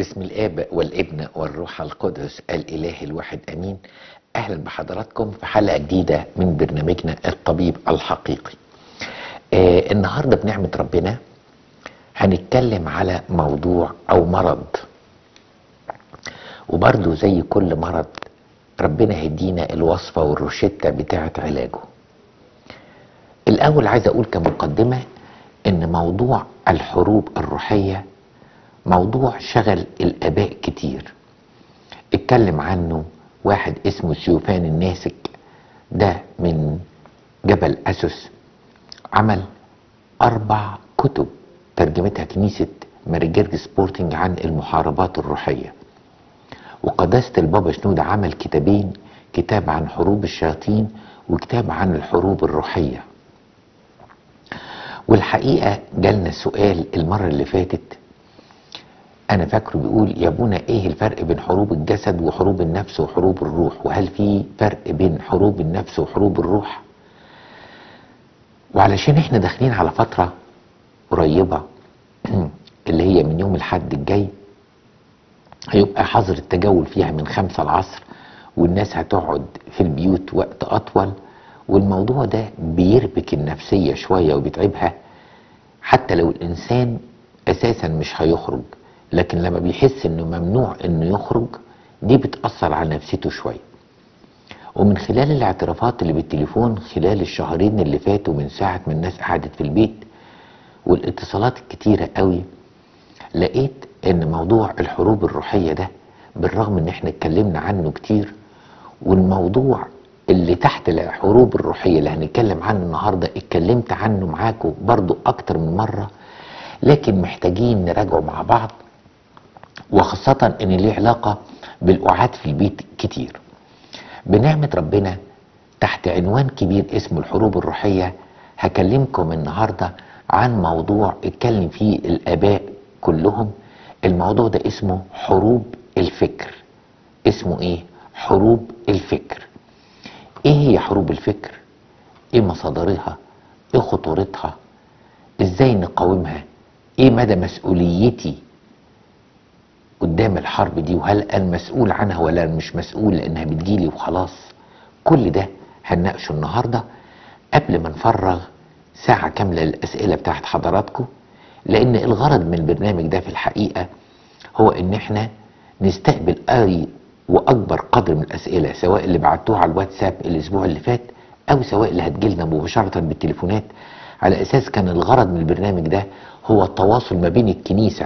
بسم الاب والابن والروح القدس الاله الواحد امين اهلا بحضراتكم في حلقه جديده من برنامجنا الطبيب الحقيقي آه النهارده بنعمه ربنا هنتكلم على موضوع او مرض وبرضه زي كل مرض ربنا هيدينا الوصفه والروشته بتاعه علاجه الاول عايز اقول كمقدمه ان موضوع الحروب الروحيه موضوع شغل الاباء كتير اتكلم عنه واحد اسمه سيوفان الناسك ده من جبل اسس عمل اربع كتب ترجمتها كنيسة ماريجيرج سبورتنج عن المحاربات الروحية وقداسة البابا شنودة عمل كتابين كتاب عن حروب الشياطين وكتاب عن الحروب الروحية والحقيقة جالنا سؤال المرة اللي فاتت انا فاكره بيقول يا ابونا ايه الفرق بين حروب الجسد وحروب النفس وحروب الروح وهل في فرق بين حروب النفس وحروب الروح وعلشان احنا داخلين على فترة قريبة اللي هي من يوم الحد الجاي هيبقى حظر التجول فيها من خمسة العصر والناس هتقعد في البيوت وقت أطول والموضوع ده بيربك النفسية شوية وبيتعبها حتى لو الإنسان أساسا مش هيخرج لكن لما بيحس انه ممنوع انه يخرج دي بتأثر على نفسيته شوية ومن خلال الاعترافات اللي بالتليفون خلال الشهرين اللي فاتوا من ساعة ما الناس قعدت في البيت والاتصالات الكتيرة قوي لقيت ان موضوع الحروب الروحية ده بالرغم ان احنا اتكلمنا عنه كتير والموضوع اللي تحت الحروب الروحية اللي هنتكلم عنه النهاردة اتكلمت عنه معاكم برضو اكتر من مرة لكن محتاجين نراجعه مع بعض وخاصة ان ليه علاقة بالقعاد في البيت كتير بنعمة ربنا تحت عنوان كبير اسمه الحروب الروحية هكلمكم النهاردة عن موضوع اتكلم فيه الاباء كلهم الموضوع ده اسمه حروب الفكر اسمه ايه حروب الفكر ايه هي حروب الفكر ايه مصادرها ايه خطورتها ازاي نقاومها ايه مدى مسؤوليتي قدام الحرب دي وهل انا مسؤول عنها ولا مش مسؤول لانها بتجيلي وخلاص كل ده هنناقشه النهارده قبل ما نفرغ ساعة كاملة للأسئلة بتاعت حضراتكم لأن الغرض من البرنامج ده في الحقيقة هو إن إحنا نستقبل أي وأكبر قدر من الأسئلة سواء اللي بعتوها على الواتساب الأسبوع اللي فات أو سواء اللي هتجيلنا مباشرة بالتليفونات على أساس كان الغرض من البرنامج ده هو التواصل ما بين الكنيسة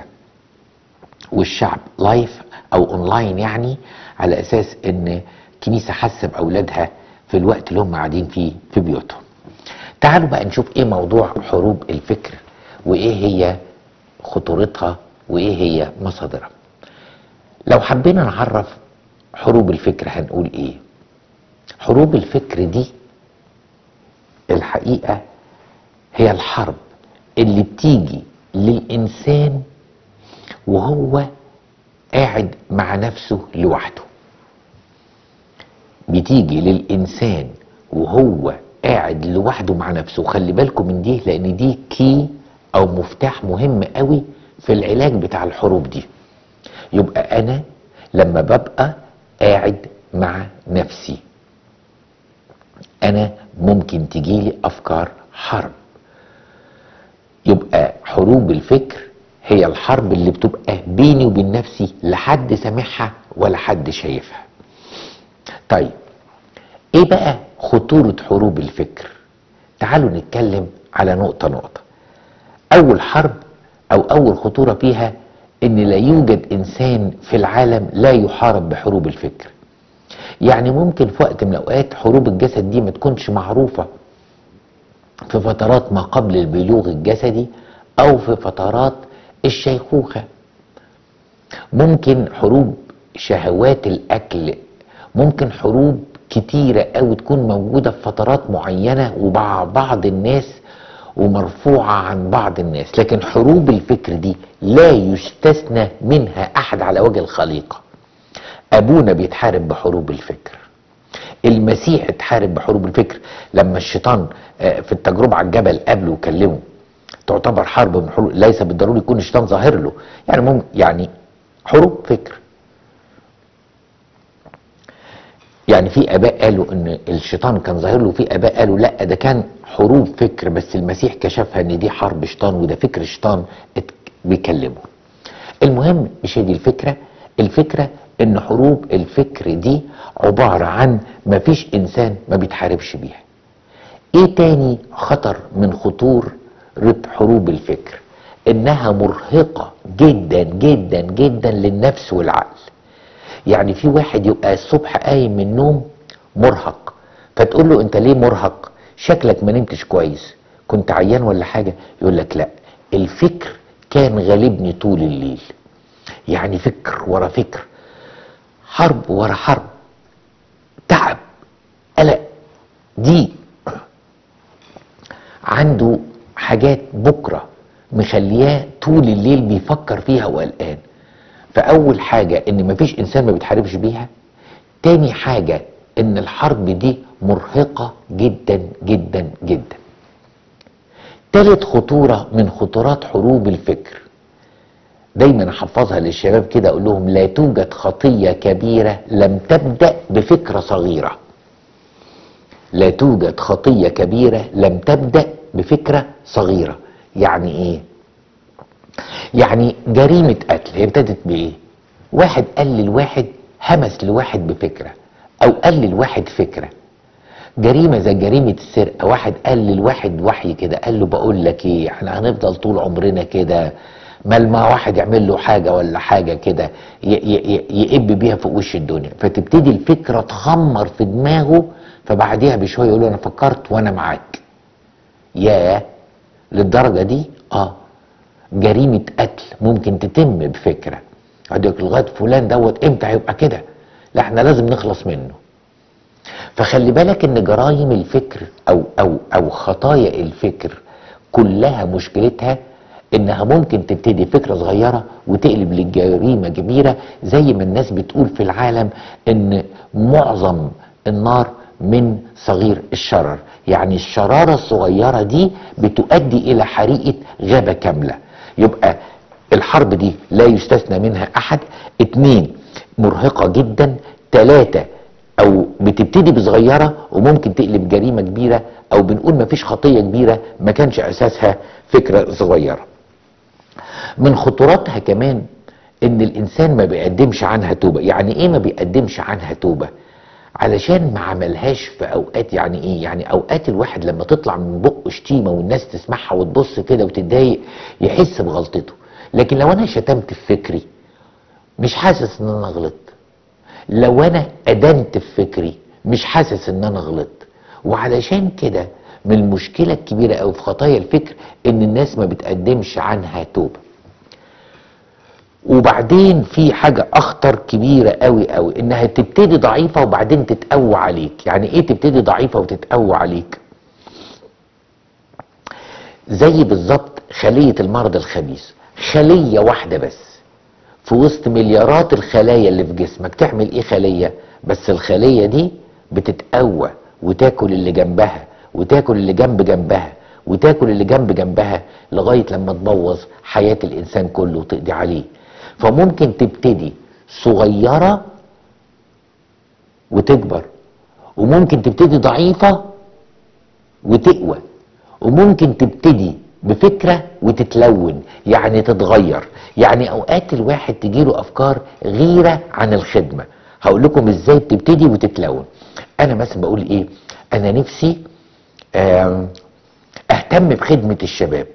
والشعب لايف او اونلاين يعني على اساس ان كنيسه حاسه باولادها في الوقت اللي هم قاعدين فيه في بيوتهم. تعالوا بقى نشوف ايه موضوع حروب الفكر وايه هي خطورتها وايه هي مصادرها. لو حبينا نعرف حروب الفكر هنقول ايه؟ حروب الفكر دي الحقيقه هي الحرب اللي بتيجي للانسان وهو قاعد مع نفسه لوحده بتيجي للإنسان وهو قاعد لوحده مع نفسه خلي بالكم من دي لأن دي كي أو مفتاح مهم قوي في العلاج بتاع الحروب دي يبقى أنا لما ببقى قاعد مع نفسي أنا ممكن تجيلي أفكار حرب يبقى حروب الفكر هي الحرب اللي بتبقى بيني وبين نفسي لحد سامعها ولا حد شايفها طيب ايه بقى خطورة حروب الفكر تعالوا نتكلم على نقطة نقطة اول حرب او اول خطورة فيها ان لا يوجد انسان في العالم لا يحارب بحروب الفكر يعني ممكن في وقت من الاوقات حروب الجسد دي ما تكونش معروفة في فترات ما قبل البلوغ الجسدي او في فترات الشيخوخة ممكن حروب شهوات الأكل ممكن حروب كتيرة أوي تكون موجودة في فترات معينة ومع بعض الناس ومرفوعة عن بعض الناس لكن حروب الفكر دي لا يستثنى منها أحد على وجه الخليقة أبونا بيتحارب بحروب الفكر المسيح اتحارب بحروب الفكر لما الشيطان في التجربة على الجبل قابله وكلمه تعتبر حرب من حروب ليس بالضروري يكون الشيطان ظاهر له يعني ممكن يعني حروب فكر يعني في اباء قالوا ان الشيطان كان ظاهر له في اباء قالوا لا ده كان حروب فكر بس المسيح كشفها ان دي حرب شيطان وده فكر شيطان ات- بيكلمه المهم مش هي دي الفكره الفكره ان حروب الفكر دي عباره عن ما فيش انسان ما بيتحاربش بيها ايه تاني خطر من خطور رب- حروب الفكر انها مرهقه جدا جدا جدا للنفس والعقل يعني في واحد يبقى الصبح قايم من النوم مرهق فتقول له انت ليه مرهق شكلك ما نمتش كويس كنت عيان ولا حاجه يقول لك لا الفكر كان غالبني طول الليل يعني فكر ورا فكر حرب ورا حرب تعب قلق ضيق عنده حاجات بكره مخلياه طول الليل بيفكر فيها وقلقان فاول حاجه ان مفيش انسان ما بيتحاربش بيها تاني حاجه ان الحرب دي مرهقه جدا جدا جدا تالت خطوره من خطورات حروب الفكر دايما احفظها للشباب كده اقول لهم لا توجد خطيه كبيره لم تبدا بفكره صغيره لا توجد خطيه كبيره لم تبدا بفكره صغيره يعني ايه يعني جريمه قتل هي ابتدت بايه واحد قال للواحد همس لواحد بفكره او قال للواحد فكره جريمه زي جريمه السرقه واحد قال للواحد وحي كده قال له بقول لك ايه احنا هنفضل طول عمرنا كده مال ما واحد يعمل له حاجه ولا حاجه كده ي- ي- ي- يقب بيها فوق وش الدنيا فتبتدي الفكره تخمر في دماغه فبعديها بشويه يقول له انا فكرت وانا معاك ياه للدرجه دي اه جريمه قتل ممكن تتم بفكره عندك لغايه فلان دوت امتى هيبقى كده لا احنا لازم نخلص منه فخلي بالك ان جرائم الفكر او او او خطايا الفكر كلها مشكلتها انها ممكن تبتدي فكره صغيره وتقلب لجريمه كبيره زي ما الناس بتقول في العالم ان معظم النار من صغير الشرر يعني الشراره الصغيره دي بتؤدي الى حريقه غابه كامله يبقى الحرب دي لا يستثنى منها احد اتنين مرهقه جدا تلاته او بتبتدي بصغيره وممكن تقلب جريمه كبيره او بنقول مفيش خطيه كبيره ما كانش اساسها فكره صغيره من خطوراتها كمان ان الانسان ما بيقدمش عنها توبه يعني ايه ما بيقدمش عنها توبه علشان ما عملهاش في اوقات يعني ايه يعني اوقات الواحد لما تطلع من بقه شتيمه والناس تسمعها وتبص كده وتتضايق يحس بغلطته لكن لو انا شتمت في فكري مش حاسس ان انا غلطت لو انا ادنت في فكري مش حاسس ان انا غلطت وعلشان كده من المشكله الكبيره قوي في خطايا الفكر ان الناس ما بتقدمش عنها توبه وبعدين في حاجة أخطر كبيرة قوي قوي إنها تبتدي ضعيفة وبعدين تتقوى عليك يعني إيه تبتدي ضعيفة وتتقوى عليك زي بالظبط خلية المرض الخبيث خلية واحدة بس في وسط مليارات الخلايا اللي في جسمك تعمل ايه خلية بس الخلية دي بتتقوى وتاكل اللي جنبها وتاكل اللي جنب جنبها وتاكل اللي جنب جنبها لغاية لما تبوظ حياة الإنسان كله وتقضي عليه فممكن تبتدي صغيرة وتكبر وممكن تبتدي ضعيفة وتقوى وممكن تبتدي بفكرة وتتلون يعني تتغير يعني اوقات الواحد تجيله افكار غيرة عن الخدمة هقول لكم ازاي بتبتدي وتتلون انا مثلا بقول ايه انا نفسي آم، اهتم بخدمة الشباب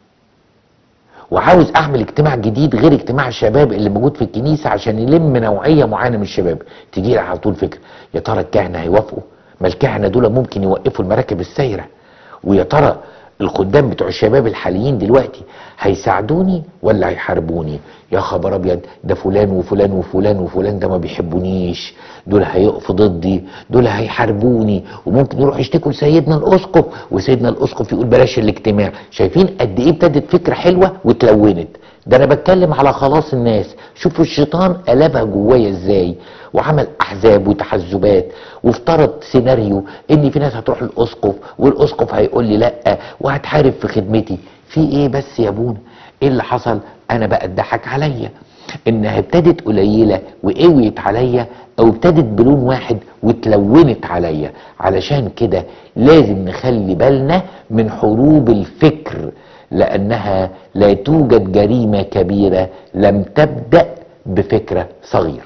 وعاوز اعمل اجتماع جديد غير اجتماع الشباب اللي موجود في الكنيسه عشان يلم نوعيه معينه من الشباب تجي لي على طول فكره يا ترى الكهنه هيوافقوا ما الكهنه دول ممكن يوقفوا المراكب السايره ويا ترى الخدام بتوع الشباب الحاليين دلوقتي هيساعدوني ولا هيحاربوني يا خبر ابيض ده فلان وفلان وفلان وفلان ده ما بيحبونيش دول هيقفوا ضدي دول هيحاربوني وممكن يروحوا يشتكوا لسيدنا الاسقف وسيدنا الاسقف يقول بلاش الاجتماع شايفين قد ايه ابتدت فكره حلوه واتلونت ده انا بتكلم على خلاص الناس شوفوا الشيطان قلبها جوايا ازاي وعمل احزاب وتحزبات وافترض سيناريو ان في ناس هتروح للاسقف والاسقف هيقول لي لا وهتحارب في خدمتي في ايه بس يا ابونا ايه اللي حصل انا بقى اتضحك عليا انها ابتدت قليله وقويت عليا او ابتدت بلون واحد واتلونت عليا علشان كده لازم نخلي بالنا من حروب الفكر لانها لا توجد جريمه كبيره لم تبدا بفكره صغيره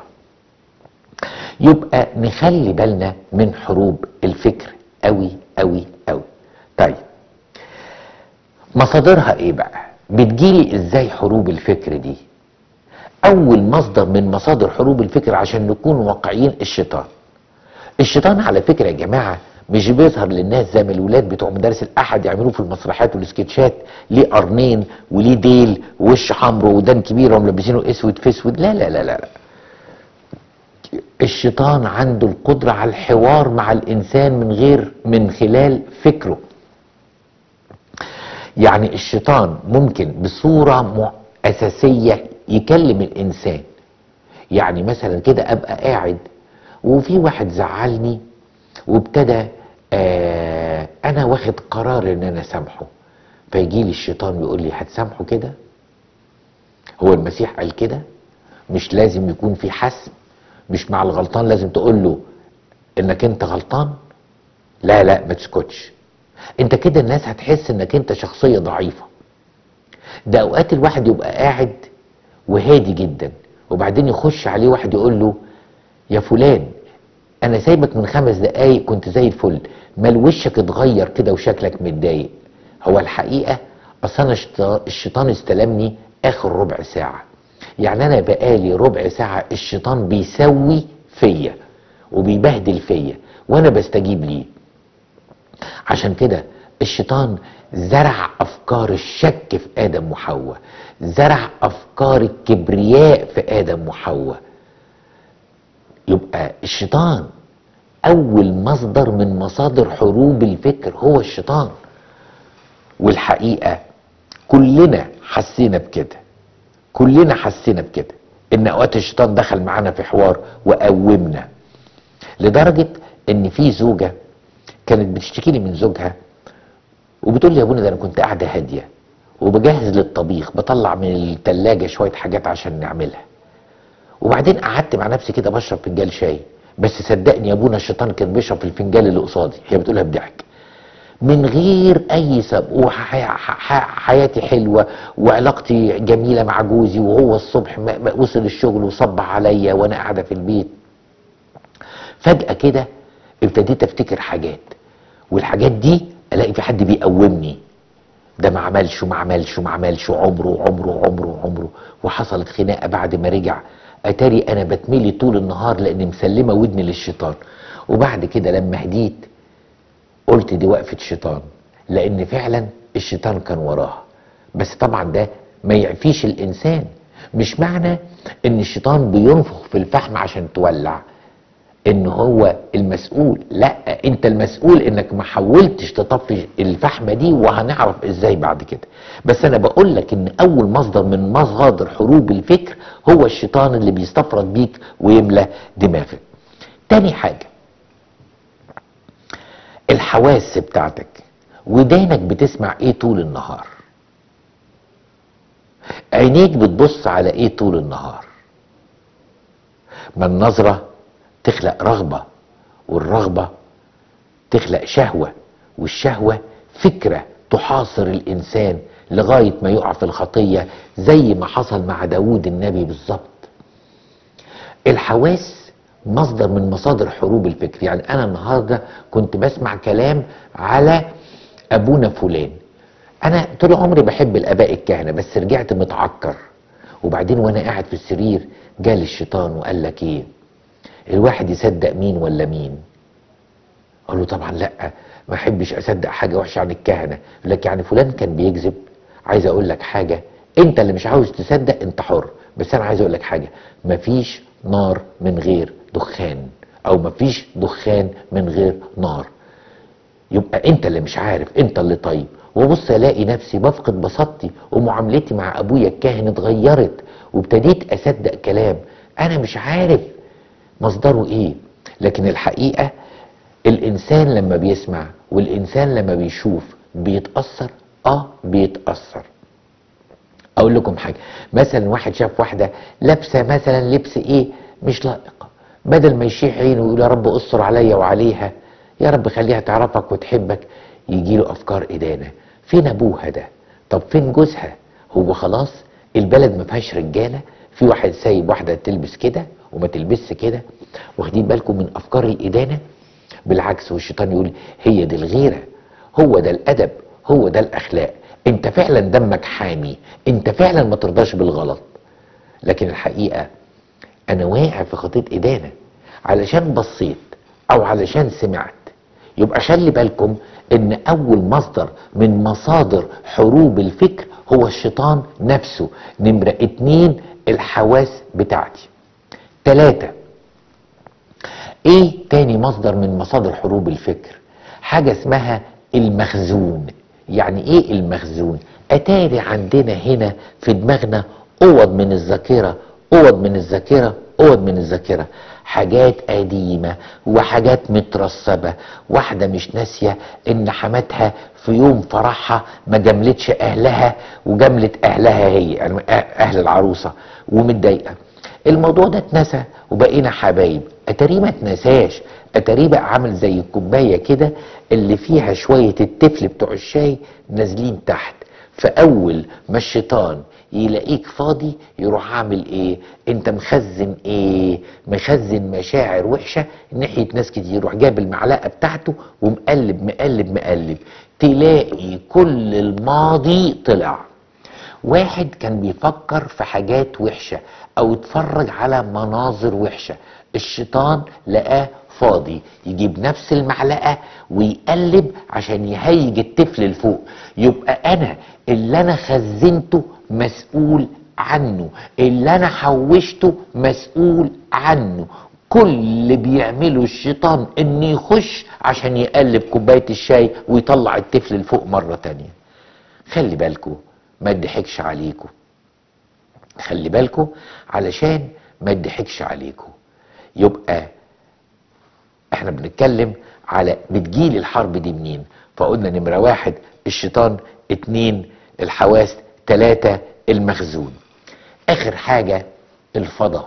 يبقى نخلي بالنا من حروب الفكر قوي قوي قوي طيب مصادرها ايه بقى بتجيلي ازاي حروب الفكر دي اول مصدر من مصادر حروب الفكر عشان نكون واقعيين الشيطان الشيطان على فكره يا جماعه مش بيظهر للناس زي ما الولاد بتوع مدارس الاحد يعملوه في المسرحيات والسكتشات ليه قرنين وليه ديل ووش حمر ودان كبيره وملبسينه اسود في اسود لا لا لا لا, لا. الشيطان عنده القدرة على الحوار مع الإنسان من غير من خلال فكره يعني الشيطان ممكن بصورة م- أساسية يكلم الإنسان يعني مثلا كده أبقى قاعد وفي واحد زعلني وابتدى آه أنا واخد قرار إن أنا سامحه فيجي لي الشيطان يقول لي هتسامحه كده هو المسيح قال كده مش لازم يكون في حسم مش مع الغلطان لازم تقول له انك انت غلطان لا لا ما تسكتش انت كده الناس هتحس انك انت شخصية ضعيفة ده اوقات الواحد يبقى قاعد وهادي جدا وبعدين يخش عليه واحد يقول له يا فلان انا سايبك من خمس دقايق كنت زي الفل مال وشك اتغير كده وشكلك متضايق هو الحقيقة اصل انا اشت- الشيطان استلمني اخر ربع ساعة يعني انا بقالي ربع ساعة الشيطان بيسوي فيا وبيبهدل فيا وانا بستجيب ليه عشان كده الشيطان زرع افكار الشك في ادم وحواء زرع افكار الكبرياء في ادم وحواء يبقى الشيطان اول مصدر من مصادر حروب الفكر هو الشيطان والحقيقه كلنا حسينا بكده كلنا حسينا بكده ان اوقات الشيطان دخل معانا في حوار وقومنا لدرجه ان في زوجه كانت بتشتكي لي من زوجها وبتقول لي يا ابونا ده انا كنت قاعده هاديه وبجهز للطبيخ بطلع من التلاجة شويه حاجات عشان نعملها وبعدين قعدت مع نفسي كده بشرب فنجان شاي بس صدقني يا ابونا الشيطان كان بيشرب في الفنجان اللي قصادي هي بتقولها بضحك من غير اي سبب وحياتي حلوه وعلاقتي جميله مع جوزي وهو الصبح ما- ما وصل الشغل وصبح عليا وانا قاعده في البيت فجاه كده ابتديت افتكر حاجات والحاجات دي الاقي في حد بيقومني ده ما عملش وما عملش وما عملش عمره عمره عمره عمره وحصلت خناقه بعد ما رجع اتاري انا بتملي طول النهار لاني مسلمه ودني للشيطان وبعد كده لما هديت قلت دي وقفه شيطان لان فعلا الشيطان كان وراها بس طبعا ده ما يعفيش الانسان مش معنى ان الشيطان بينفخ في الفحم عشان تولع ان هو المسؤول لا انت المسؤول انك ما حاولتش تطفي الفحمه دي وهنعرف ازاي بعد كده بس انا بقول لك ان اول مصدر من مصادر حروب الفكر هو الشيطان اللي بيستفرد بيك ويملى دماغك تاني حاجه الحواس بتاعتك ودانك بتسمع ايه طول النهار عينيك بتبص على ايه طول النهار ما النظرة تخلق رغبة والرغبة تخلق شهوة والشهوة فكرة تحاصر الإنسان لغاية ما يقع في الخطية زي ما حصل مع داود النبي بالظبط الحواس مصدر من مصادر حروب الفكر يعني أنا النهاردة كنت بسمع كلام على أبونا فلان أنا طول عمري بحب الآباء الكهنة بس رجعت متعكر وبعدين وأنا قاعد في السرير جالي الشيطان وقال لك إيه الواحد يصدق مين ولا مين قال له طبعا لا ما احبش اصدق حاجه وحشه عن الكهنه يقول لك يعني فلان كان بيكذب عايز اقول لك حاجه انت اللي مش عاوز تصدق انت حر بس انا عايز اقول لك حاجه مفيش نار من غير دخان او مفيش دخان من غير نار يبقى انت اللي مش عارف انت اللي طيب وبص الاقي نفسي بفقد بساطتي ومعاملتي مع ابويا الكاهن اتغيرت وابتديت اصدق كلام انا مش عارف مصدره ايه لكن الحقيقه الانسان لما بيسمع والانسان لما بيشوف بيتاثر اه بيتاثر اقول اقول لكم حاجه مثلا واحد شاف واحده لابسه مثلا لبس ايه مش لائق بدل ما يشيح عينه ويقول يا رب استر عليا وعليها يا رب خليها تعرفك وتحبك يجي له افكار ادانه فين ابوها ده طب فين جوزها هو خلاص البلد ما فيهاش رجاله في واحد سايب واحده تلبس كده وما تلبسش كده واخدين بالكم من افكار الادانه بالعكس والشيطان يقول هي دي الغيره هو ده الادب هو ده الاخلاق انت فعلا دمك حامي انت فعلا ما ترضاش بالغلط لكن الحقيقه انا واقع في خطيط ادانه علشان بصيت او علشان سمعت يبقى خلي بالكم ان اول مصدر من مصادر حروب الفكر هو الشيطان نفسه نمرة اتنين الحواس بتاعتي تلاتة ايه تاني مصدر من مصادر حروب الفكر حاجة اسمها المخزون يعني ايه المخزون اتاري عندنا هنا في دماغنا اوض من الذاكرة اوض من الذاكرة اوض من الذاكرة حاجات قديمة وحاجات مترسبة واحدة مش ناسية ان حماتها في يوم فرحها ما جملتش اهلها وجملت اهلها هي يعني اهل العروسة ومتضايقة الموضوع ده اتنسى وبقينا حبايب اتاريه ما اتنساش اتاريه بقى عامل زي الكوبايه كده اللي فيها شويه التفل بتوع الشاي نازلين تحت فاول ما الشيطان يلاقيك فاضي يروح عامل ايه انت مخزن ايه مخزن مشاعر وحشه ناحيه ناس كتير يروح جاب المعلقه بتاعته ومقلب مقلب مقلب تلاقي كل الماضي طلع واحد كان بيفكر في حاجات وحشة او اتفرج على مناظر وحشة الشيطان لقاه فاضي يجيب نفس المعلقة ويقلب عشان يهيج الطفل لفوق يبقى انا اللي انا خزنته مسؤول عنه اللي انا حوشته مسؤول عنه كل اللي بيعمله الشيطان انه يخش عشان يقلب كوباية الشاي ويطلع الطفل لفوق مرة تانية خلي بالكم ما تضحكش عليكم خلي بالكم علشان ما تضحكش عليكم يبقى احنا بنتكلم على بتجيلي الحرب دي منين فقلنا نمرة واحد الشيطان اتنين الحواس تلاتة المخزون اخر حاجة الفضا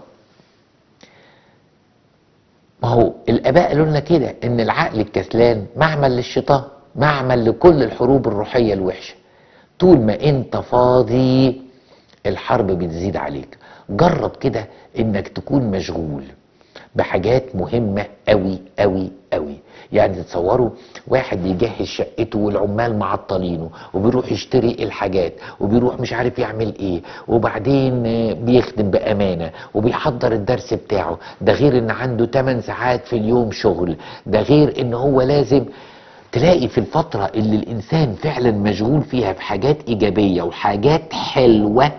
ما هو الاباء قالوا لنا كده ان العقل الكسلان معمل للشيطان معمل لكل الحروب الروحية الوحشة طول ما انت فاضي الحرب بتزيد عليك جرب كده انك تكون مشغول بحاجات مهمة قوي قوي قوي يعني تتصوروا واحد بيجهز شقته والعمال معطلينه وبيروح يشتري الحاجات وبيروح مش عارف يعمل ايه وبعدين بيخدم بأمانة وبيحضر الدرس بتاعه ده غير ان عنده 8 ساعات في اليوم شغل ده غير ان هو لازم تلاقي في الفترة اللي الإنسان فعلا مشغول فيها في حاجات إيجابية وحاجات حلوة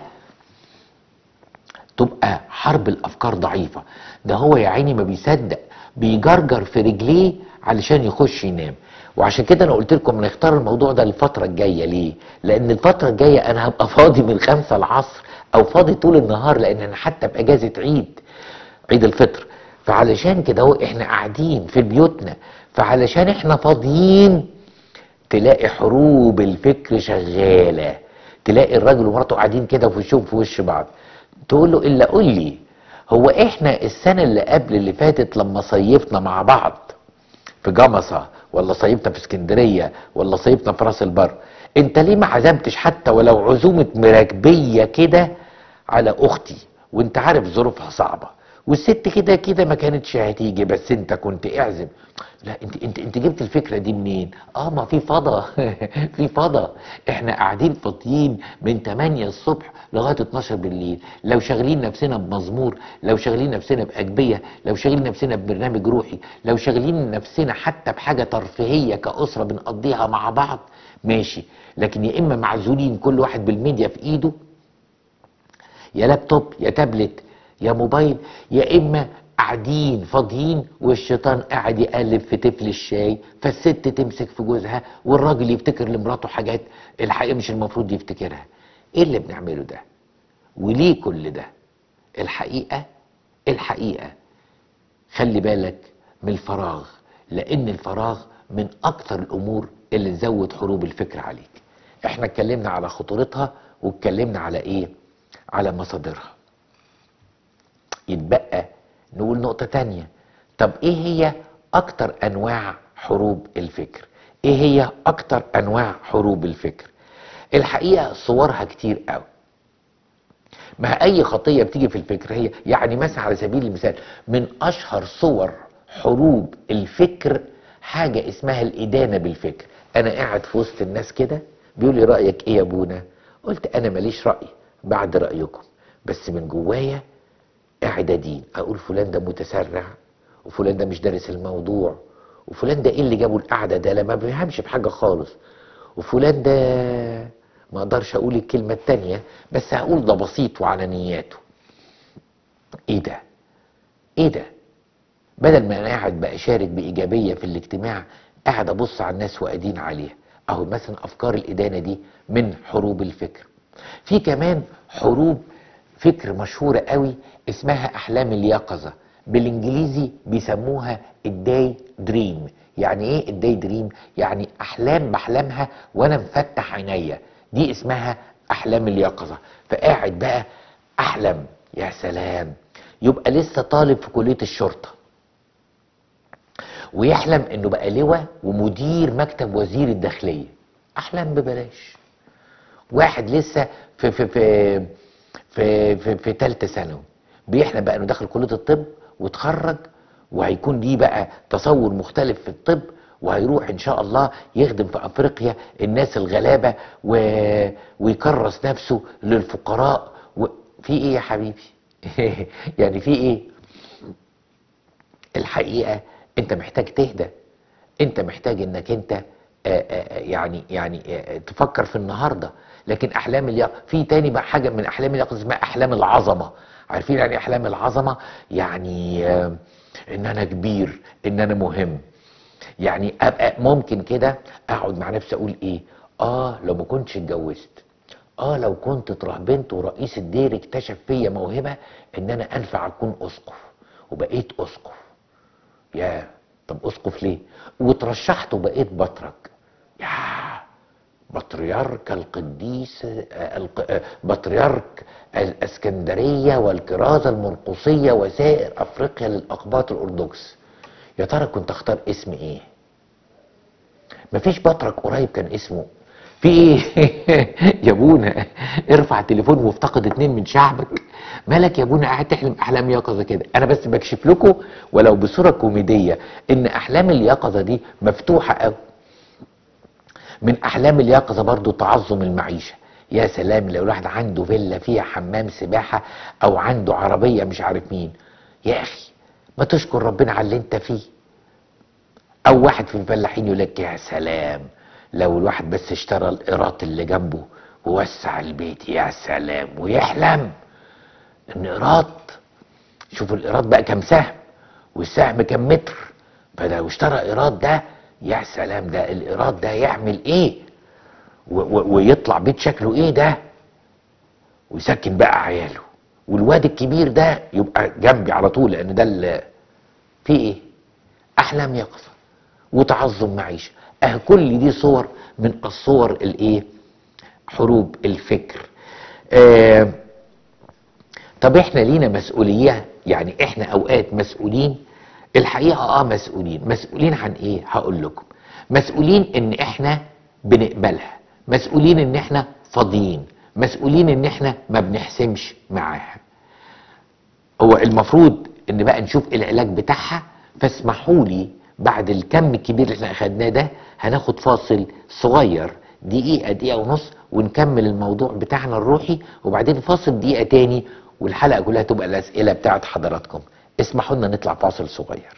تبقى حرب الأفكار ضعيفة ده هو يا عيني ما بيصدق بيجرجر في رجليه علشان يخش ينام وعشان كده انا قلت لكم نختار الموضوع ده الفترة الجاية ليه لان الفترة الجاية انا هبقى فاضي من خمسة العصر او فاضي طول النهار لان انا حتى باجازة عيد عيد الفطر فعلشان كده هو احنا قاعدين في بيوتنا فعلشان احنا فاضيين تلاقي حروب الفكر شغالة تلاقي الراجل ومراته قاعدين كده في وشهم في وش بعض تقول له الا قول لي هو احنا السنة اللي قبل اللي فاتت لما صيفنا مع بعض في جمصة ولا صيفنا في اسكندرية ولا صيفنا في راس البر انت ليه ما عزمتش حتى ولو عزومة مراكبية كده على اختي وانت عارف ظروفها صعبة والست كده كده ما كانتش هتيجي بس انت كنت اعزم لا انت انت انت جبت الفكره دي منين اه ما في فضا في فضا احنا قاعدين فاضيين من 8 الصبح لغايه 12 بالليل لو شاغلين نفسنا بمزمور لو شاغلين نفسنا باجبيه لو شاغلين نفسنا ببرنامج روحي لو شاغلين نفسنا حتى بحاجه ترفيهيه كاسره بنقضيها مع بعض ماشي لكن يا اما معزولين كل واحد بالميديا في ايده يا لابتوب يا تابلت يا موبايل يا اما قاعدين فاضيين والشيطان قاعد يقلب في تفل الشاي فالست تمسك في جوزها والراجل يفتكر لمراته حاجات الحقيقه مش المفروض يفتكرها ايه اللي بنعمله ده وليه كل ده الحقيقه الحقيقه خلي بالك من الفراغ لان الفراغ من اكتر الامور اللي تزود حروب الفكر عليك احنا اتكلمنا على خطورتها واتكلمنا على ايه على مصادرها يتبقى نقول نقطة تانية طب ايه هي اكتر انواع حروب الفكر ايه هي اكتر انواع حروب الفكر الحقيقة صورها كتير قوي مع اي خطية بتيجي في الفكر هي يعني مثلا على سبيل المثال من اشهر صور حروب الفكر حاجة اسمها الادانة بالفكر انا قاعد في وسط الناس كده بيقول لي رأيك ايه يا ابونا قلت انا ماليش رأي بعد رأيكم بس من جوايا قاعد ادين اقول فلان ده متسرع وفلان ده مش دارس الموضوع وفلان ده ايه اللي جابه القعده ده لا ما بيفهمش في حاجه خالص وفلان ده ما اقدرش اقول الكلمه التانيه بس هقول ده بسيط وعلى نياته ايه ده ايه ده بدل ما انا قاعد بقى اشارك بايجابيه في الاجتماع قاعد ابص على الناس وادين عليها اهو مثلا افكار الادانه دي من حروب الفكر في كمان حروب فكر مشهورة قوي اسمها أحلام اليقظة بالإنجليزي بيسموها الداي دريم يعني إيه الداي دريم؟ يعني أحلام بحلمها وأنا مفتح عينيا دي اسمها أحلام اليقظة فقاعد بقى أحلم يا سلام يبقى لسه طالب في كلية الشرطة ويحلم انه بقى لواء ومدير مكتب وزير الداخلية احلام ببلاش واحد لسه في في في في في, في ثالثه ثانوي بيحلم بقى انه داخل كليه الطب واتخرج وهيكون ليه بقى تصور مختلف في الطب وهيروح ان شاء الله يخدم في افريقيا الناس الغلابه و... ويكرس نفسه للفقراء و... في ايه يا حبيبي يعني في ايه الحقيقه انت محتاج تهدى انت محتاج انك انت آآ آآ يعني يعني آآ تفكر في النهارده لكن احلام اليقظه في تاني بقى حاجه من احلام اليقظه اسمها احلام العظمه عارفين يعني احلام العظمه يعني آه، ان انا كبير ان انا مهم يعني ابقى ممكن كده اقعد مع نفسي اقول ايه اه لو ما كنتش اتجوزت اه لو كنت اترهبنت ورئيس الدير اكتشف فيا موهبه ان انا انفع اكون اسقف وبقيت اسقف يا طب اسقف ليه وترشحت وبقيت بطرك يا بطريرك القديس آه، الق- آه، بطريرك الاسكندريه والكرازه المرقصيه وسائر افريقيا للاقباط الارثوذكس يا ترى كنت اختار اسم ايه مفيش بطرك قريب كان اسمه في ايه يا ابونا ارفع التليفون وافتقد اتنين من شعبك مالك يا ابونا قاعد تحلم احلام يقظه كده انا بس بكشف لكم ولو بصوره كوميديه ان احلام اليقظه دي مفتوحه قوي من احلام اليقظه برضو تعظم المعيشه يا سلام لو الواحد عنده فيلا فيها حمام سباحه او عنده عربيه مش عارف مين يا اخي ما تشكر ربنا على اللي انت فيه او واحد في الفلاحين يقول لك يا سلام لو الواحد بس اشترى القراط اللي جنبه ووسع البيت يا سلام ويحلم ان قراط شوفوا القراط بقى كام سهم والسهم كام متر فلو اشترى قراط ده يا سلام ده القراط ده يعمل ايه و- و- ويطلع بيت شكله ايه ده ويسكن بقى عياله والواد الكبير ده يبقى جنبي على طول لان ده ال- في ايه احلام يقظه وتعظم معيشه اه كل دي صور من الصور الايه حروب الفكر آه طب احنا لينا مسؤوليه يعني احنا اوقات مسؤولين الحقيقه اه مسؤولين مسؤولين عن ايه هقول لكم مسؤولين ان احنا بنقبلها مسؤولين ان احنا فاضيين مسؤولين ان احنا ما بنحسمش معاها هو المفروض ان بقى نشوف العلاج بتاعها فاسمحوا لي بعد الكم الكبير اللي احنا اخدناه ده هناخد فاصل صغير دقيقة دقيقة ونص ونكمل الموضوع بتاعنا الروحي وبعدين فاصل دقيقة تاني والحلقة كلها تبقى الأسئلة بتاعت حضراتكم اسمحوا لنا نطلع فاصل صغير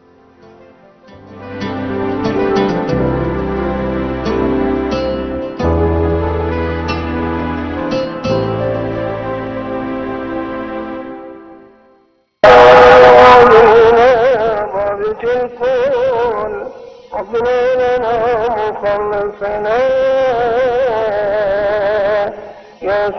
ضابط الكون ربنا لنا مخلصنا يا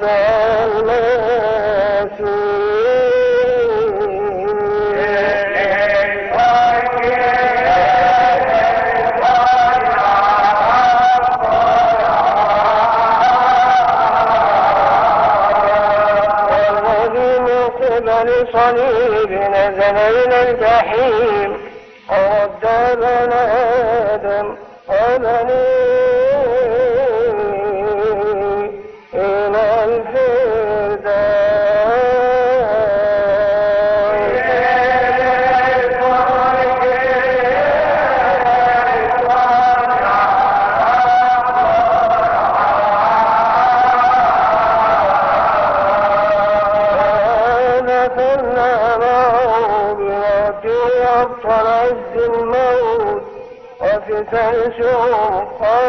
لصليب نزل إلى الجحيم ورد بني آدم وبنيه إلى ونفرنا معه بوجه أبطل عز الموت وفتن شوقا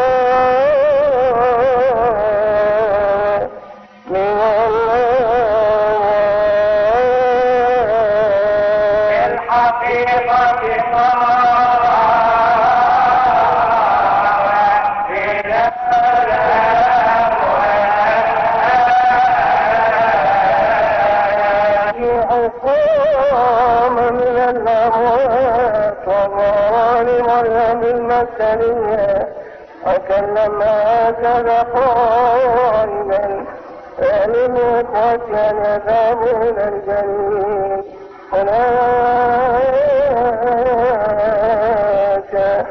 من الله الحقيقة قام من الأموات وظهر لمريم المثلية وكلم هكذا قائلا علم إخوتي أن يذهبوا إلى الجليل هناك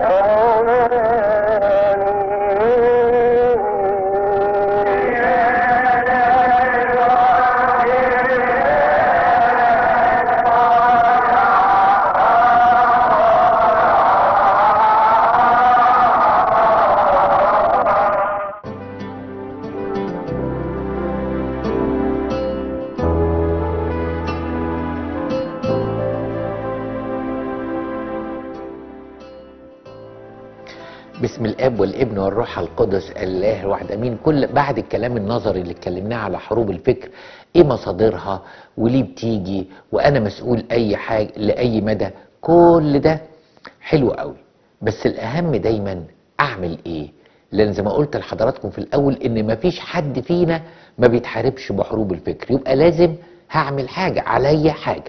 باسم الاب والابن والروح القدس الله الواحد امين كل بعد الكلام النظري اللي اتكلمناه على حروب الفكر ايه مصادرها وليه بتيجي وانا مسؤول اي حاجه لاي مدى كل ده حلو قوي بس الاهم دايما اعمل ايه لان زي ما قلت لحضراتكم في الاول ان مفيش حد فينا ما بيتحاربش بحروب الفكر يبقى لازم هعمل حاجه عليا حاجه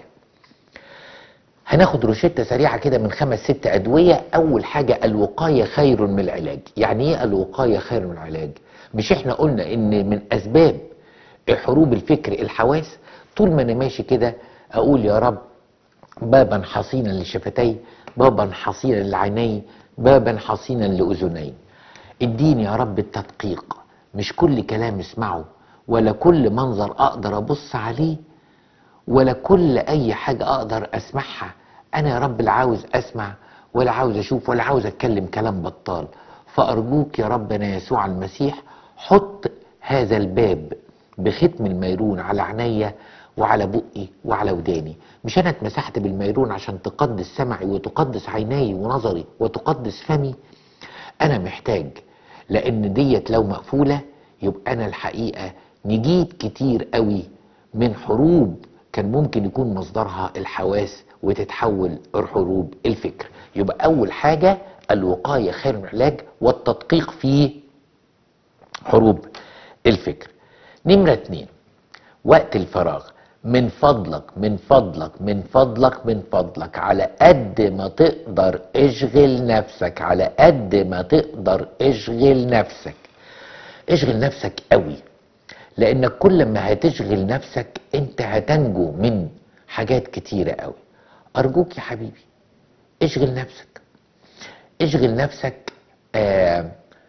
هناخد روشتة سريعة كده من خمس ست أدوية أول حاجة الوقاية خير من العلاج يعني إيه الوقاية خير من العلاج مش إحنا قلنا إن من أسباب حروب الفكر الحواس طول ما أنا ماشي كده أقول يا رب بابا حصينا لشفتي بابا حصينا لعيني بابا حصينا لأذني اديني يا رب التدقيق مش كل كلام اسمعه ولا كل منظر أقدر أبص عليه ولا كل اي حاجة اقدر اسمعها انا يا رب لا عاوز اسمع ولا عاوز اشوف ولا عاوز اتكلم كلام بطال فارجوك يا ربنا يسوع المسيح حط هذا الباب بختم الميرون على عينيا وعلى بقي وعلى وداني مش انا اتمسحت بالميرون عشان تقدس سمعي وتقدس عيني ونظري وتقدس فمي انا محتاج لان ديت لو مقفولة يبقى انا الحقيقة نجيت كتير قوي من حروب كان ممكن يكون مصدرها الحواس وتتحول حروب الفكر يبقى اول حاجة الوقاية خير من العلاج والتدقيق في حروب الفكر نمرة اتنين وقت الفراغ من فضلك من فضلك من فضلك من فضلك على قد ما تقدر اشغل نفسك على قد ما تقدر اشغل نفسك اشغل نفسك قوي لانك كل ما هتشغل نفسك انت هتنجو من حاجات كتيرة قوي ارجوك يا حبيبي اشغل نفسك اشغل نفسك آه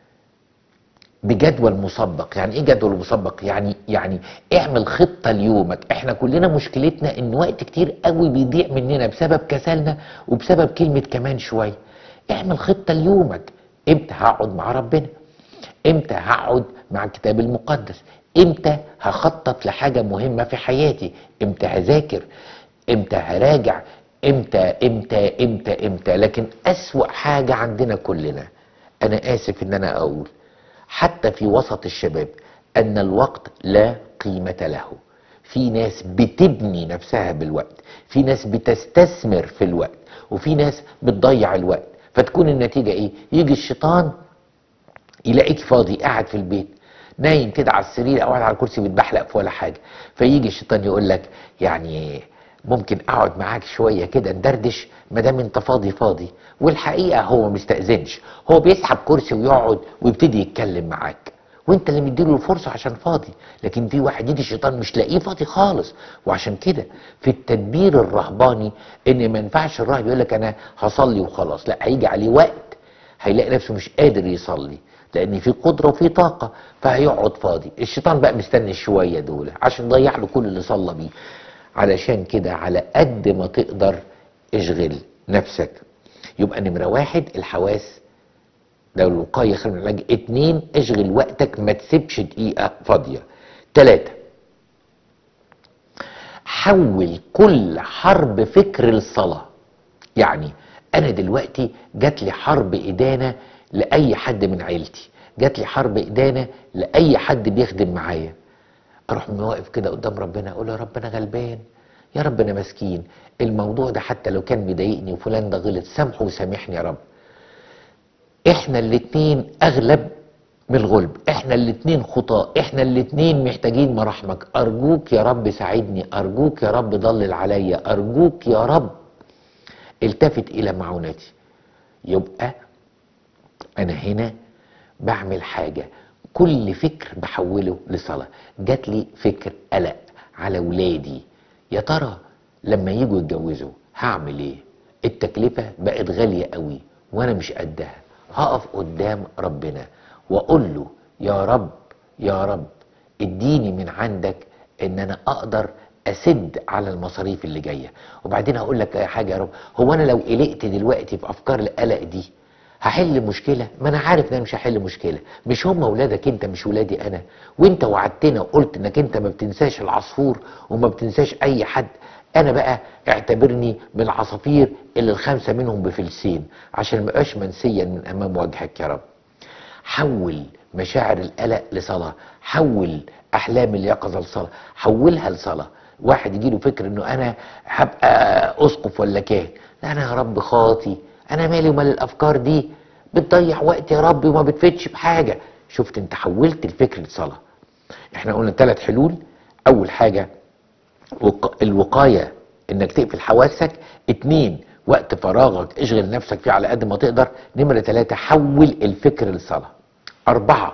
بجدول مسبق يعني ايه جدول مسبق يعني يعني اعمل خطة ليومك احنا كلنا مشكلتنا ان وقت كتير قوي بيضيع مننا بسبب كسلنا وبسبب كلمة كمان شوية اعمل خطة ليومك امتى هقعد مع ربنا امتى هقعد مع الكتاب المقدس امتى هخطط لحاجة مهمة في حياتي امتى هذاكر امتى هراجع امتى امتى امتى امتى لكن اسوأ حاجة عندنا كلنا انا اسف ان انا اقول حتى في وسط الشباب ان الوقت لا قيمة له في ناس بتبني نفسها بالوقت في ناس بتستثمر في الوقت وفي ناس بتضيع الوقت فتكون النتيجة ايه يجي الشيطان يلاقيك فاضي قاعد في البيت نايم كده على السرير او قاعد على الكرسي بتبحلق في ولا حاجه فيجي الشيطان يقول لك يعني ممكن اقعد معاك شويه كده ندردش ما دام انت فاضي فاضي والحقيقه هو ما مستاذنش هو بيسحب كرسي ويقعد ويبتدي يتكلم معاك وانت اللي مديله الفرصه عشان فاضي لكن في واحد يجي الشيطان مش لاقيه فاضي خالص وعشان كده في التدبير الرهباني ان ما ينفعش الراهب يقول لك انا هصلي وخلاص لا هيجي عليه وقت هيلاقي نفسه مش قادر يصلي لان في قدره وفي طاقه فهيقعد فاضي الشيطان بقى مستني شويه دول عشان يضيع له كل اللي صلى بيه علشان كده على قد ما تقدر اشغل نفسك يبقى نمره واحد الحواس ده الوقايه خير من العلاج اتنين اشغل وقتك ما تسيبش دقيقه فاضيه تلاته حول كل حرب فكر للصلاه يعني انا دلوقتي جات لي حرب ادانه لاي حد من عيلتي جات لي حرب ادانه لاي حد بيخدم معايا اروح واقف كده قدام ربنا اقول يا رب انا غلبان يا رب انا مسكين الموضوع ده حتى لو كان مضايقني وفلان ده غلط سامحه وسامحني يا رب احنا الاتنين اغلب من الغلب احنا الاتنين خطاء احنا الاتنين محتاجين مراحمك ارجوك يا رب ساعدني ارجوك يا رب ضلل عليا ارجوك يا رب التفت الى معونتي يبقى انا هنا بعمل حاجه كل فكر بحوله لصلاه جات لي فكر قلق على ولادي يا ترى لما يجوا يتجوزوا هعمل ايه التكلفه بقت غاليه قوي وانا مش قدها هقف قدام ربنا واقول له يا رب يا رب اديني من عندك ان انا اقدر اسد على المصاريف اللي جايه وبعدين هقول لك حاجه يا رب هو انا لو قلقت دلوقتي في افكار القلق دي هحل مشكله ما انا عارف ان انا مش هحل مشكله مش هم اولادك انت مش ولادي انا وانت وعدتنا وقلت انك انت ما بتنساش العصفور وما بتنساش اي حد انا بقى اعتبرني من العصافير اللي الخمسه منهم بفلسين عشان ما ابقاش منسيا من امام وجهك يا رب حول مشاعر القلق لصلاه حول احلام اليقظه لصلاه حولها لصلاه واحد يجي له فكر انه انا هبقى اسقف ولا كاهن لا انا يا رب خاطي انا مالي ومال الافكار دي بتضيع وقت يا رب وما بتفيدش بحاجه شفت انت حولت الفكر لصلاه احنا قلنا ثلاث حلول اول حاجه وق... الوقايه انك تقفل حواسك اتنين وقت فراغك اشغل نفسك فيه على قد ما تقدر نمرة ثلاثة حول الفكر لصلاة أربعة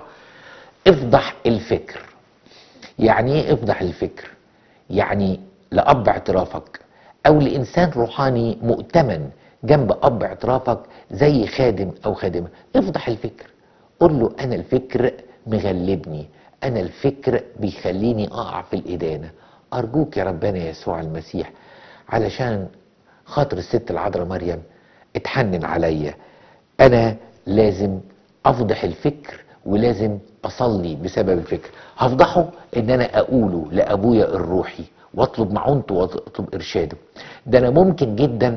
افضح الفكر يعني ايه افضح الفكر يعني لأب اعترافك أو لإنسان روحاني مؤتمن جنب أب اعترافك زي خادم أو خادمة افضح الفكر قول له أنا الفكر مغلبني أنا الفكر بيخليني أقع في الإدانة أرجوك يا ربنا يسوع المسيح علشان خاطر الست العذراء مريم اتحنن عليا انا لازم افضح الفكر ولازم اصلي بسبب الفكر هفضحه ان انا اقوله لابويا الروحي واطلب معونته واطلب ارشاده ده انا ممكن جدا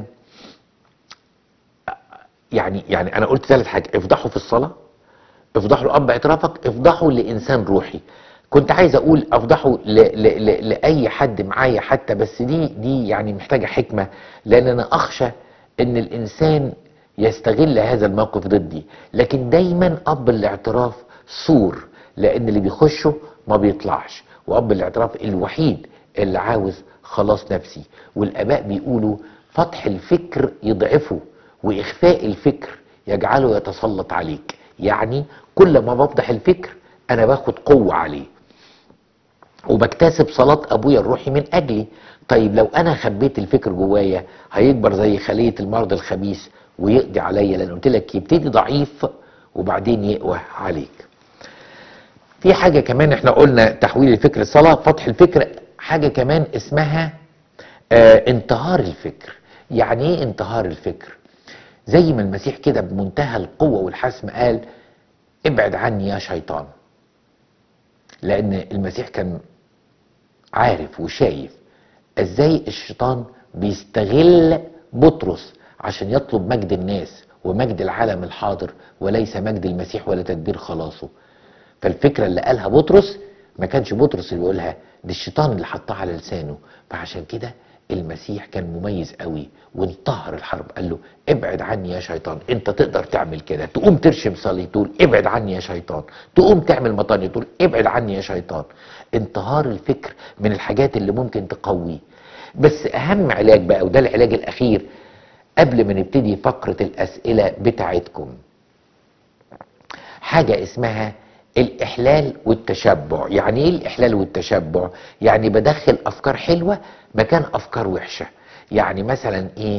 يعني يعني انا قلت ثلاث حاجات افضحه في الصلاه افضحه لاب اعترافك افضحه لانسان روحي كنت عايز اقول افضحه ل ل ل لاي حد معايا حتى بس دي دي يعني محتاجه حكمه لان انا اخشى ان الانسان يستغل هذا الموقف ضدي لكن دايما اب الاعتراف سور لان اللي بيخشه ما بيطلعش واب الاعتراف الوحيد اللي عاوز خلاص نفسي والاباء بيقولوا فتح الفكر يضعفه واخفاء الفكر يجعله يتسلط عليك يعني كل ما بفضح الفكر انا باخد قوه عليه وبكتسب صلاة أبويا الروحي من أجلي طيب لو أنا خبيت الفكر جوايا هيكبر زي خلية المرض الخبيث ويقضي عليا لأن قلت لك يبتدي ضعيف وبعدين يقوى عليك في حاجة كمان احنا قلنا تحويل الفكر الصلاة فتح الفكر حاجة كمان اسمها آه انتهار الفكر يعني ايه انتهار الفكر زي ما المسيح كده بمنتهى القوة والحسم قال ابعد عني يا شيطان لان المسيح كان عارف وشايف ازاي الشيطان بيستغل بطرس عشان يطلب مجد الناس ومجد العالم الحاضر وليس مجد المسيح ولا تدبير خلاصه فالفكرة اللي قالها بطرس ما كانش بطرس اللي بيقولها ده الشيطان اللي حطها على لسانه فعشان كده المسيح كان مميز قوي وانتهر الحرب قال له ابعد عني يا شيطان انت تقدر تعمل كده تقوم ترشم صلي تقول ابعد عني يا شيطان تقوم تعمل مطاني تقول ابعد عني يا شيطان انتهار الفكر من الحاجات اللي ممكن تقويه بس اهم علاج بقى وده العلاج الاخير قبل ما نبتدي فقرة الاسئلة بتاعتكم حاجة اسمها الاحلال والتشبع يعني ايه الاحلال والتشبع يعني بدخل افكار حلوه مكان افكار وحشه يعني مثلا ايه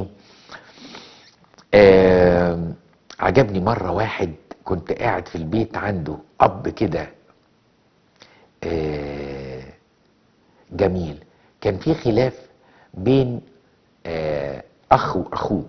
آه عجبني مره واحد كنت قاعد في البيت عنده اب كده آه جميل كان في خلاف بين آه اخ واخوه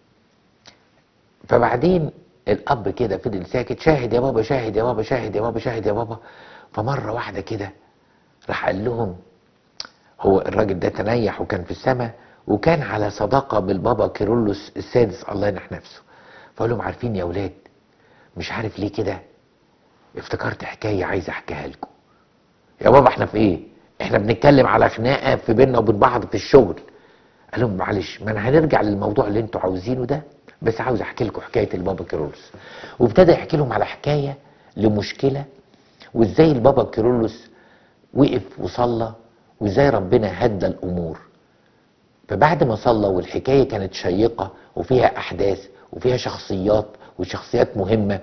فبعدين الاب كده فضل ساكت شاهد يا بابا شاهد يا بابا شاهد يا بابا شاهد يا بابا فمره واحده كده راح قال لهم هو الراجل ده تنيح وكان في السماء وكان على صداقه بالبابا كيرلس السادس الله ينح نفسه فقال لهم عارفين يا اولاد مش عارف ليه كده افتكرت حكايه عايز احكيها لكم يا بابا احنا في ايه احنا بنتكلم على خناقه في بيننا وبين بعض في الشغل قال لهم معلش ما انا هنرجع للموضوع اللي انتوا عاوزينه ده بس عاوز احكي لكم حكايه البابا كيرلس وابتدى يحكي لهم على حكايه لمشكله وازاي البابا كيرلس وقف وصلى وازاي ربنا هدى الامور فبعد ما صلى والحكايه كانت شيقه وفيها احداث وفيها شخصيات وشخصيات مهمه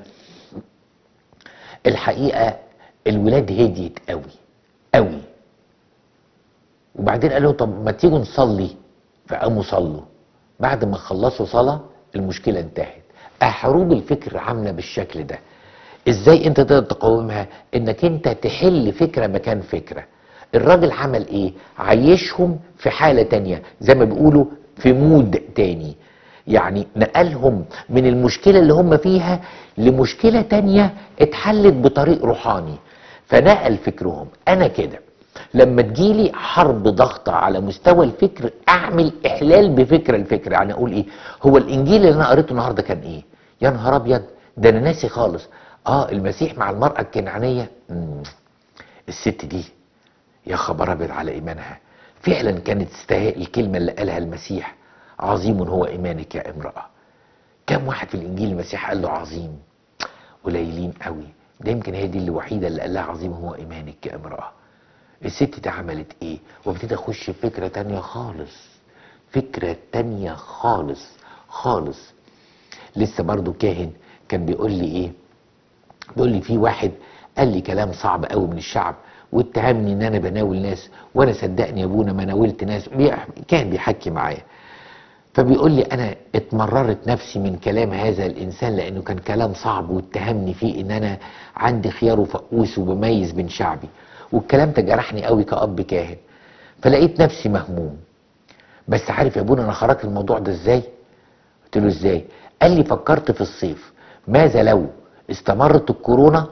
الحقيقه الولاد هديت قوي قوي وبعدين قالوا طب ما تيجوا نصلي فقاموا صلوا بعد ما خلصوا صلاه المشكله انتهت حروب الفكر عامله بالشكل ده ازاي انت تقدر تقاومها انك انت تحل فكره مكان فكره الراجل عمل ايه عيشهم في حاله تانية زي ما بيقولوا في مود تاني يعني نقلهم من المشكله اللي هم فيها لمشكله تانية اتحلت بطريق روحاني فنقل فكرهم انا كده لما تجيلي حرب ضغطة على مستوى الفكر اعمل احلال بفكر الفكر يعني اقول ايه هو الانجيل اللي انا قريته النهارده كان ايه يا نهار ابيض ده انا ناسي خالص اه المسيح مع المرأة الكنعانية مم. الست دي يا خبر ابيض على ايمانها فعلا كانت تستاهل الكلمة اللي قالها المسيح عظيم هو ايمانك يا امرأة كم واحد في الانجيل المسيح قال له عظيم قليلين قوي ده يمكن هي دي الوحيدة اللي قال لها عظيم هو ايمانك يا امرأة الست دي عملت ايه وابتدي اخش في فكرة تانية خالص فكرة تانية خالص خالص لسه برضو كاهن كان بيقول لي ايه بيقول لي في واحد قال لي كلام صعب قوي من الشعب واتهمني ان انا بناول ناس وانا صدقني يا ابونا ما ناولت ناس بي- كان بيحكي معايا فبيقول لي انا اتمررت نفسي من كلام هذا الانسان لانه كان كلام صعب واتهمني فيه ان انا عندي خيار وفقوس وبميز بين شعبي والكلام ده جرحني قوي كأب كاهن فلقيت نفسي مهموم بس عارف يا ابونا انا خرجت الموضوع ده ازاي قلت له ازاي قال لي فكرت في الصيف ماذا لو استمرت الكورونا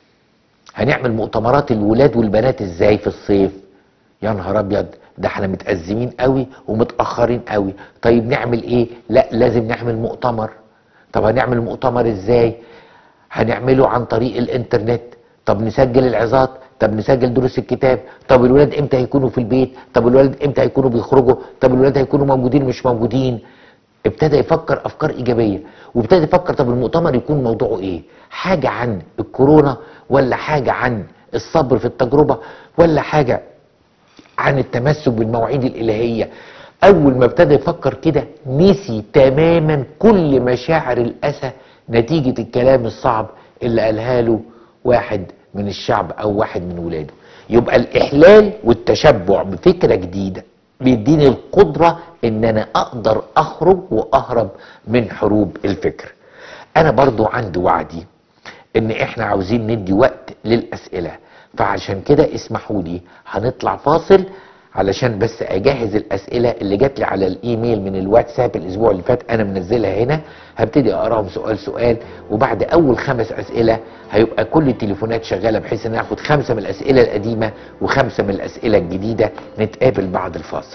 هنعمل مؤتمرات الولاد والبنات ازاي في الصيف يا نهار ابيض ده احنا متأزمين قوي ومتأخرين قوي طيب نعمل ايه لا لازم نعمل مؤتمر طب هنعمل مؤتمر ازاي هنعمله عن طريق الانترنت طب نسجل العظات طب نسجل دروس الكتاب طب الولاد امتى هيكونوا في البيت طب الولاد امتى هيكونوا بيخرجوا طب الولاد هيكونوا موجودين مش موجودين ابتدى يفكر افكار ايجابيه وابتدى يفكر طب المؤتمر يكون موضوعه ايه حاجه عن الكورونا ولا حاجه عن الصبر في التجربه ولا حاجه عن التمسك بالمواعيد الالهيه اول ما ابتدى يفكر كده نسي تماما كل مشاعر الاسى نتيجه الكلام الصعب اللي قالها له واحد من الشعب او واحد من ولاده يبقى الاحلال والتشبع بفكره جديده بيديني القدره ان انا اقدر اخرج واهرب من حروب الفكر انا برضو عندي وعدي ان احنا عاوزين ندي وقت للاسئله فعشان كده اسمحوا لي هنطلع فاصل علشان بس اجهز الاسئله اللي جات لي على الايميل من الواتساب الاسبوع اللي فات انا منزلها هنا هبتدي اقراهم سؤال سؤال وبعد اول خمس اسئله هيبقى كل التليفونات شغاله بحيث ان اخد خمسه من الاسئله القديمه وخمسه من الاسئله الجديده نتقابل بعد الفاصل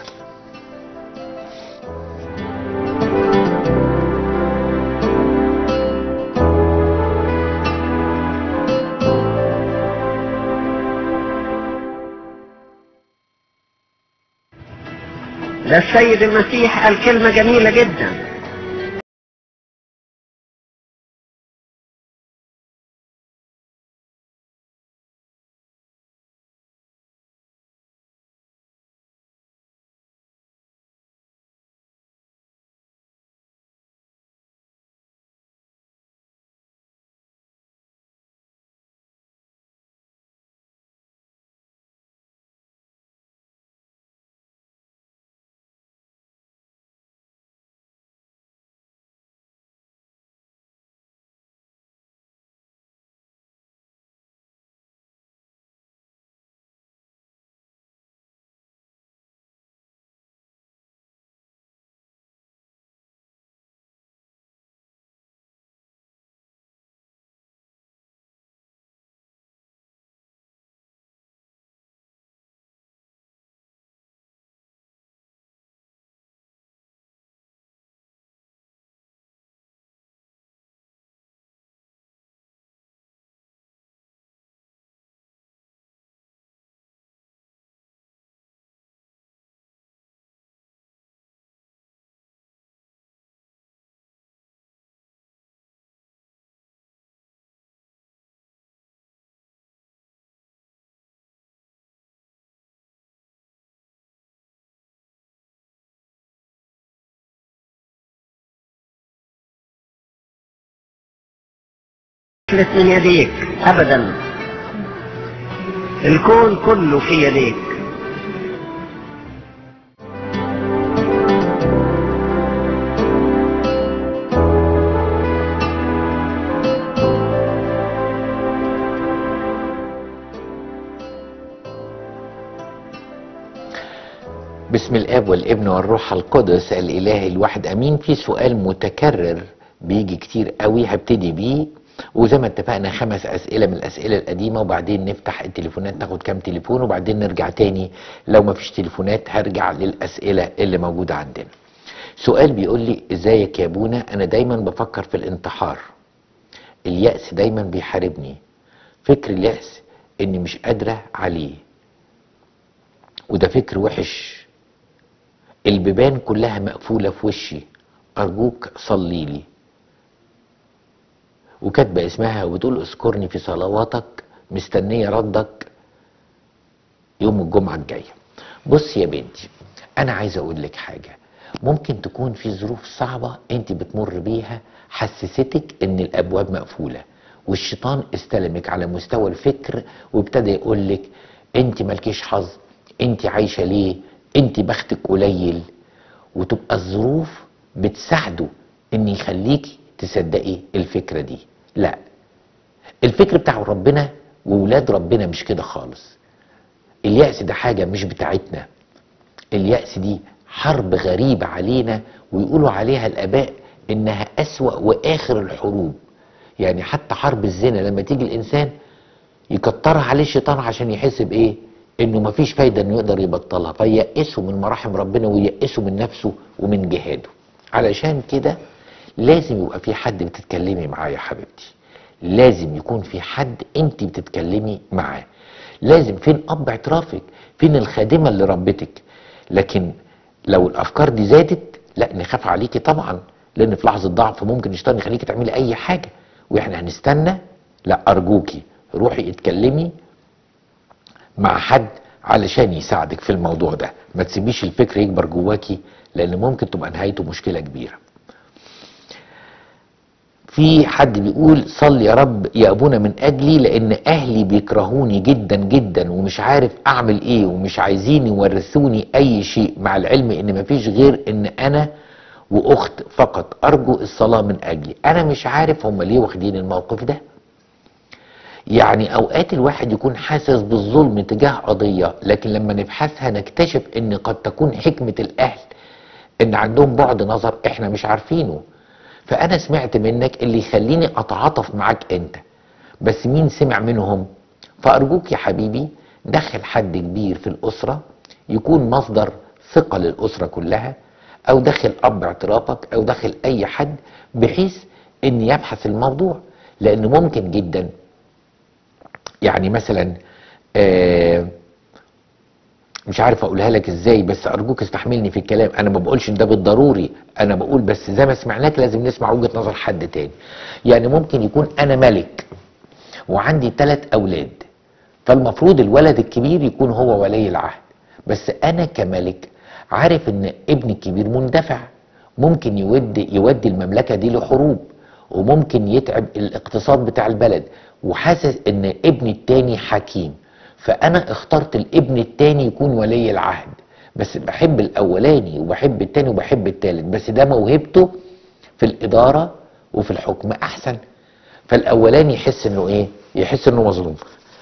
ده السيد المسيح قال كلمة جميلة جدا تفلت من يديك ابدا الكون كله في يديك بسم الاب والابن والروح القدس الاله الواحد امين في سؤال متكرر بيجي كتير قوي هبتدي بيه وزي ما اتفقنا خمس اسئله من الاسئله القديمه وبعدين نفتح التليفونات ناخد كام تليفون وبعدين نرجع تاني لو ما فيش تليفونات هرجع للاسئله اللي موجوده عندنا سؤال بيقول لي ازيك يا ابونا انا دايما بفكر في الانتحار اليأس دايما بيحاربني فكر اليأس اني مش قادرة عليه وده فكر وحش البيبان كلها مقفولة في وشي أرجوك صلي لي وكاتبة اسمها وبتقول اذكرني في صلواتك مستنية ردك يوم الجمعة الجاية بص يا بنتي أنا عايز أقول لك حاجة ممكن تكون في ظروف صعبة أنت بتمر بيها حسستك إن الأبواب مقفولة والشيطان استلمك على مستوى الفكر وابتدى يقول لك أنت مالكيش حظ أنت عايشة ليه أنت بختك قليل وتبقى الظروف بتساعده ان يخليكي تصدقي الفكره دي لا الفكر بتاع ربنا وولاد ربنا مش كده خالص اليأس ده حاجه مش بتاعتنا اليأس دي حرب غريبه علينا ويقولوا عليها الاباء انها اسوأ واخر الحروب يعني حتى حرب الزنا لما تيجي الانسان يكترها عليه الشيطان عشان يحس بايه انه مفيش فايده انه يقدر يبطلها فييأسه من مراحم ربنا وييأسه من نفسه ومن جهاده علشان كده لازم يبقى في حد بتتكلمي معاه يا حبيبتي لازم يكون في حد انت بتتكلمي معاه لازم فين اب اعترافك فين الخادمه اللي ربتك لكن لو الافكار دي زادت لا نخاف عليكي طبعا لان في لحظه ضعف ممكن الشيطان يخليكي تعملي اي حاجه واحنا هنستنى لا ارجوكي روحي اتكلمي مع حد علشان يساعدك في الموضوع ده ما تسيبيش الفكر يكبر جواكي لان ممكن تبقى نهايته مشكله كبيره في حد بيقول صل يا رب يا ابونا من اجلي لان اهلي بيكرهوني جدا جدا ومش عارف اعمل ايه ومش عايزين يورثوني اي شيء مع العلم ان مفيش غير ان انا واخت فقط ارجو الصلاه من اجلي انا مش عارف هم ليه واخدين الموقف ده يعني اوقات الواحد يكون حاسس بالظلم تجاه قضيه لكن لما نبحثها نكتشف ان قد تكون حكمه الاهل ان عندهم بعد نظر احنا مش عارفينه فانا سمعت منك اللي يخليني اتعاطف معاك انت بس مين سمع منهم فارجوك يا حبيبي دخل حد كبير في الاسره يكون مصدر ثقه للاسره كلها او دخل اب اعترافك او دخل اي حد بحيث ان يبحث الموضوع لان ممكن جدا يعني مثلا آه مش عارف اقولها لك ازاي بس ارجوك استحملني في الكلام انا ما بقولش ان ده بالضروري انا بقول بس زي ما سمعناك لازم نسمع وجهة نظر حد تاني يعني ممكن يكون انا ملك وعندي ثلاث اولاد فالمفروض الولد الكبير يكون هو ولي العهد بس انا كملك عارف ان ابني الكبير مندفع ممكن يودي يودي المملكه دي لحروب وممكن يتعب الاقتصاد بتاع البلد وحاسس ان ابني التاني حكيم فانا اخترت الابن التاني يكون ولي العهد بس بحب الاولاني وبحب التاني وبحب التالت بس ده موهبته في الاداره وفي الحكم احسن فالاولاني يحس انه ايه يحس انه مظلوم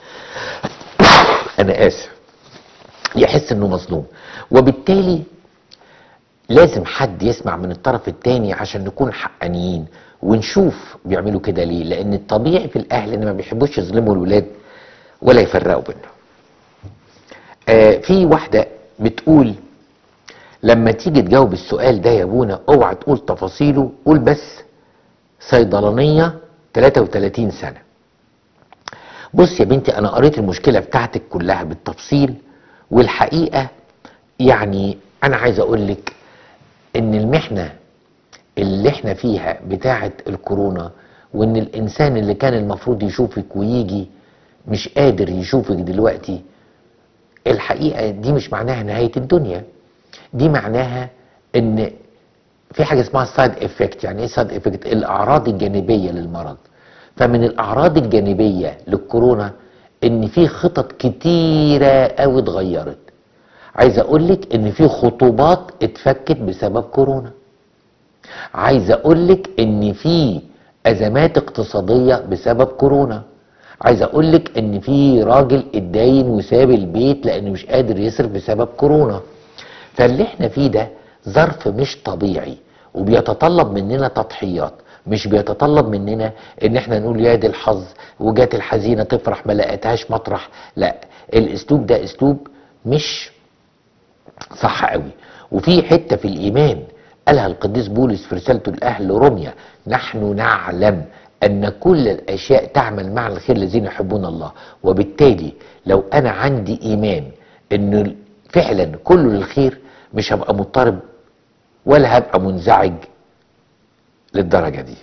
انا اسف يحس انه مظلوم وبالتالي لازم حد يسمع من الطرف التاني عشان نكون حقانيين ونشوف بيعملوا كده ليه لان الطبيعي في الاهل ان ما بيحبوش يظلموا الولاد ولا يفرقوا بينهم آه في واحده بتقول لما تيجي تجاوب السؤال ده يا ابونا اوعى تقول تفاصيله قول بس صيدلانيه 33 سنه بص يا بنتي انا قريت المشكله بتاعتك كلها بالتفصيل والحقيقه يعني انا عايز اقول لك ان المحنه اللي احنا فيها بتاعه الكورونا وان الانسان اللي كان المفروض يشوفك ويجي مش قادر يشوفك دلوقتي الحقيقه دي مش معناها نهايه الدنيا دي معناها ان في حاجه اسمها سايد افكت يعني ايه سايد افكت الاعراض الجانبيه للمرض فمن الاعراض الجانبيه للكورونا ان في خطط كتيره قوي اتغيرت عايز اقول لك ان في خطوبات اتفكت بسبب كورونا عايز اقول لك ان في ازمات اقتصاديه بسبب كورونا عايز اقول لك ان في راجل اتداين وساب البيت لانه مش قادر يصرف بسبب كورونا فاللي احنا فيه ده ظرف مش طبيعي وبيتطلب مننا تضحيات مش بيتطلب مننا ان احنا نقول يا دي الحظ وجات الحزينه تفرح ما لقيتهاش مطرح لا الاسلوب ده اسلوب مش صح قوي وفي حته في الايمان قالها القديس بولس في رسالته لاهل روميا نحن نعلم ان كل الاشياء تعمل مع الخير الذين يحبون الله وبالتالي لو انا عندي ايمان ان فعلا كله للخير مش هبقى مضطرب ولا هبقى منزعج للدرجه دي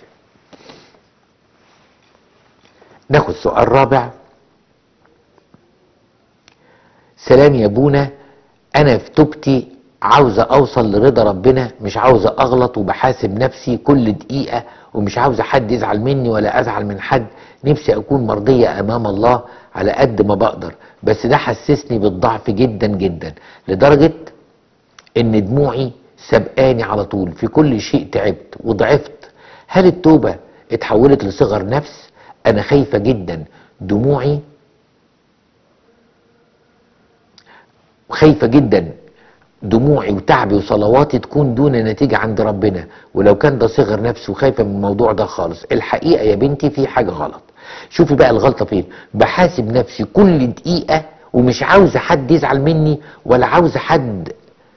ناخد سؤال رابع سلام يا ابونا انا في توبتي عاوزه اوصل لرضا ربنا مش عاوزه اغلط وبحاسب نفسي كل دقيقه ومش عاوزه حد يزعل مني ولا ازعل من حد نفسي اكون مرضيه امام الله على قد ما بقدر بس ده حسسني بالضعف جدا جدا لدرجه ان دموعي سبقاني على طول في كل شيء تعبت وضعفت هل التوبه اتحولت لصغر نفس انا خايفه جدا دموعي وخايفه جدا دموعي وتعبي وصلواتي تكون دون نتيجة عند ربنا ولو كان ده صغر نفسي وخايفة من الموضوع ده خالص الحقيقة يا بنتي في حاجة غلط شوفي بقى الغلطة فين بحاسب نفسي كل دقيقة ومش عاوزة حد يزعل مني ولا عاوزة حد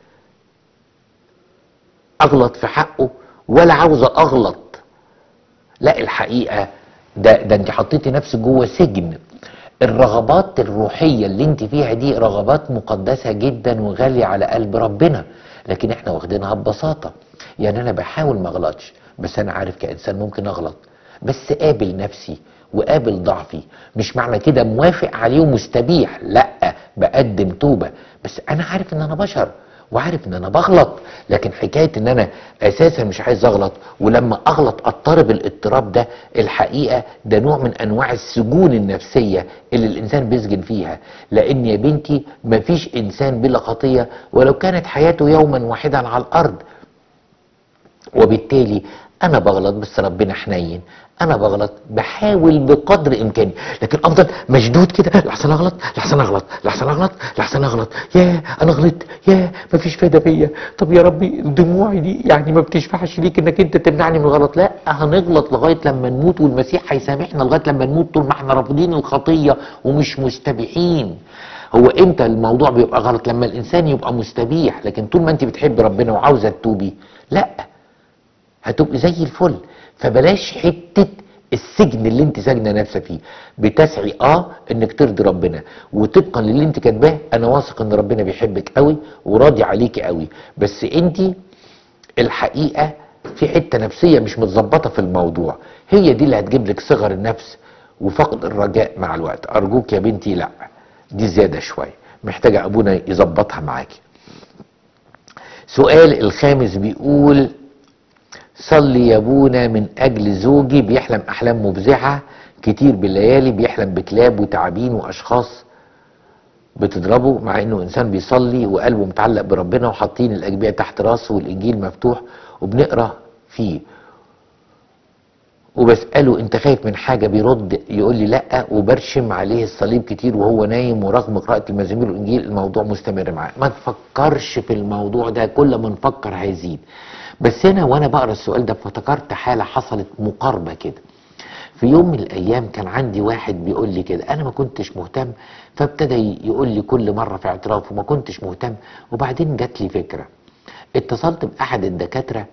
اغلط في حقه ولا عاوزة اغلط لا الحقيقة ده ده انت حطيتي نفسك جوه سجن الرغبات الروحية اللي انت فيها دي رغبات مقدسة جدا وغالية على قلب ربنا لكن احنا واخدينها ببساطة يعني انا بحاول ما اغلطش بس انا عارف كإنسان ممكن اغلط بس قابل نفسي وقابل ضعفي مش معنى كده موافق عليه ومستبيح لا بقدم توبة بس انا عارف ان انا بشر وعارف ان انا بغلط لكن حكايه ان انا اساسا مش عايز اغلط ولما اغلط اضطرب الاضطراب ده الحقيقه ده نوع من انواع السجون النفسيه اللي الانسان بيسجن فيها لان يا بنتي مفيش انسان بلا خطيه ولو كانت حياته يوما واحدا على الارض وبالتالي انا بغلط بس ربنا حنين انا بغلط بحاول بقدر امكاني لكن افضل مشدود كده لحسن اغلط لحسن اغلط لحسن اغلط لحسن اغلط يا انا غلطت يا مفيش فايده فيا طب يا ربي دموعي دي يعني ما بتشفعش ليك انك انت تمنعني من الغلط لا هنغلط لغايه لما نموت والمسيح هيسامحنا لغايه لما نموت طول ما احنا رافضين الخطيه ومش مستبيحين هو امتى الموضوع بيبقى غلط لما الانسان يبقى مستبيح لكن طول ما انت بتحب ربنا وعاوزه تتوبي لا هتبقي زي الفل فبلاش حته السجن اللي انت ساجنه نفسك فيه بتسعي اه انك ترضي ربنا وطبقا للي انت كاتباه انا واثق ان ربنا بيحبك قوي وراضي عليكي قوي بس انت الحقيقه في حته نفسيه مش متظبطه في الموضوع هي دي اللي هتجيب لك صغر النفس وفقد الرجاء مع الوقت ارجوك يا بنتي لا دي زياده شويه محتاجه ابونا يظبطها معاكي سؤال الخامس بيقول صلي يا ابونا من اجل زوجي بيحلم احلام مفزعه كتير بالليالي بيحلم بكلاب وتعابين واشخاص بتضربه مع انه انسان بيصلي وقلبه متعلق بربنا وحاطين الاجبيه تحت راسه والانجيل مفتوح وبنقرا فيه وبساله انت خايف من حاجه بيرد يقول لي لا وبرشم عليه الصليب كتير وهو نايم ورغم قراءه المزامير والانجيل الموضوع مستمر معاه ما تفكرش في الموضوع ده كل ما نفكر هيزيد بس هنا وانا بقرا السؤال ده فافتكرت حاله حصلت مقاربه كده في يوم من الايام كان عندي واحد بيقول لي كده انا ما كنتش مهتم فابتدى يقول لي كل مره في اعتراف وما كنتش مهتم وبعدين جات لي فكره اتصلت باحد الدكاتره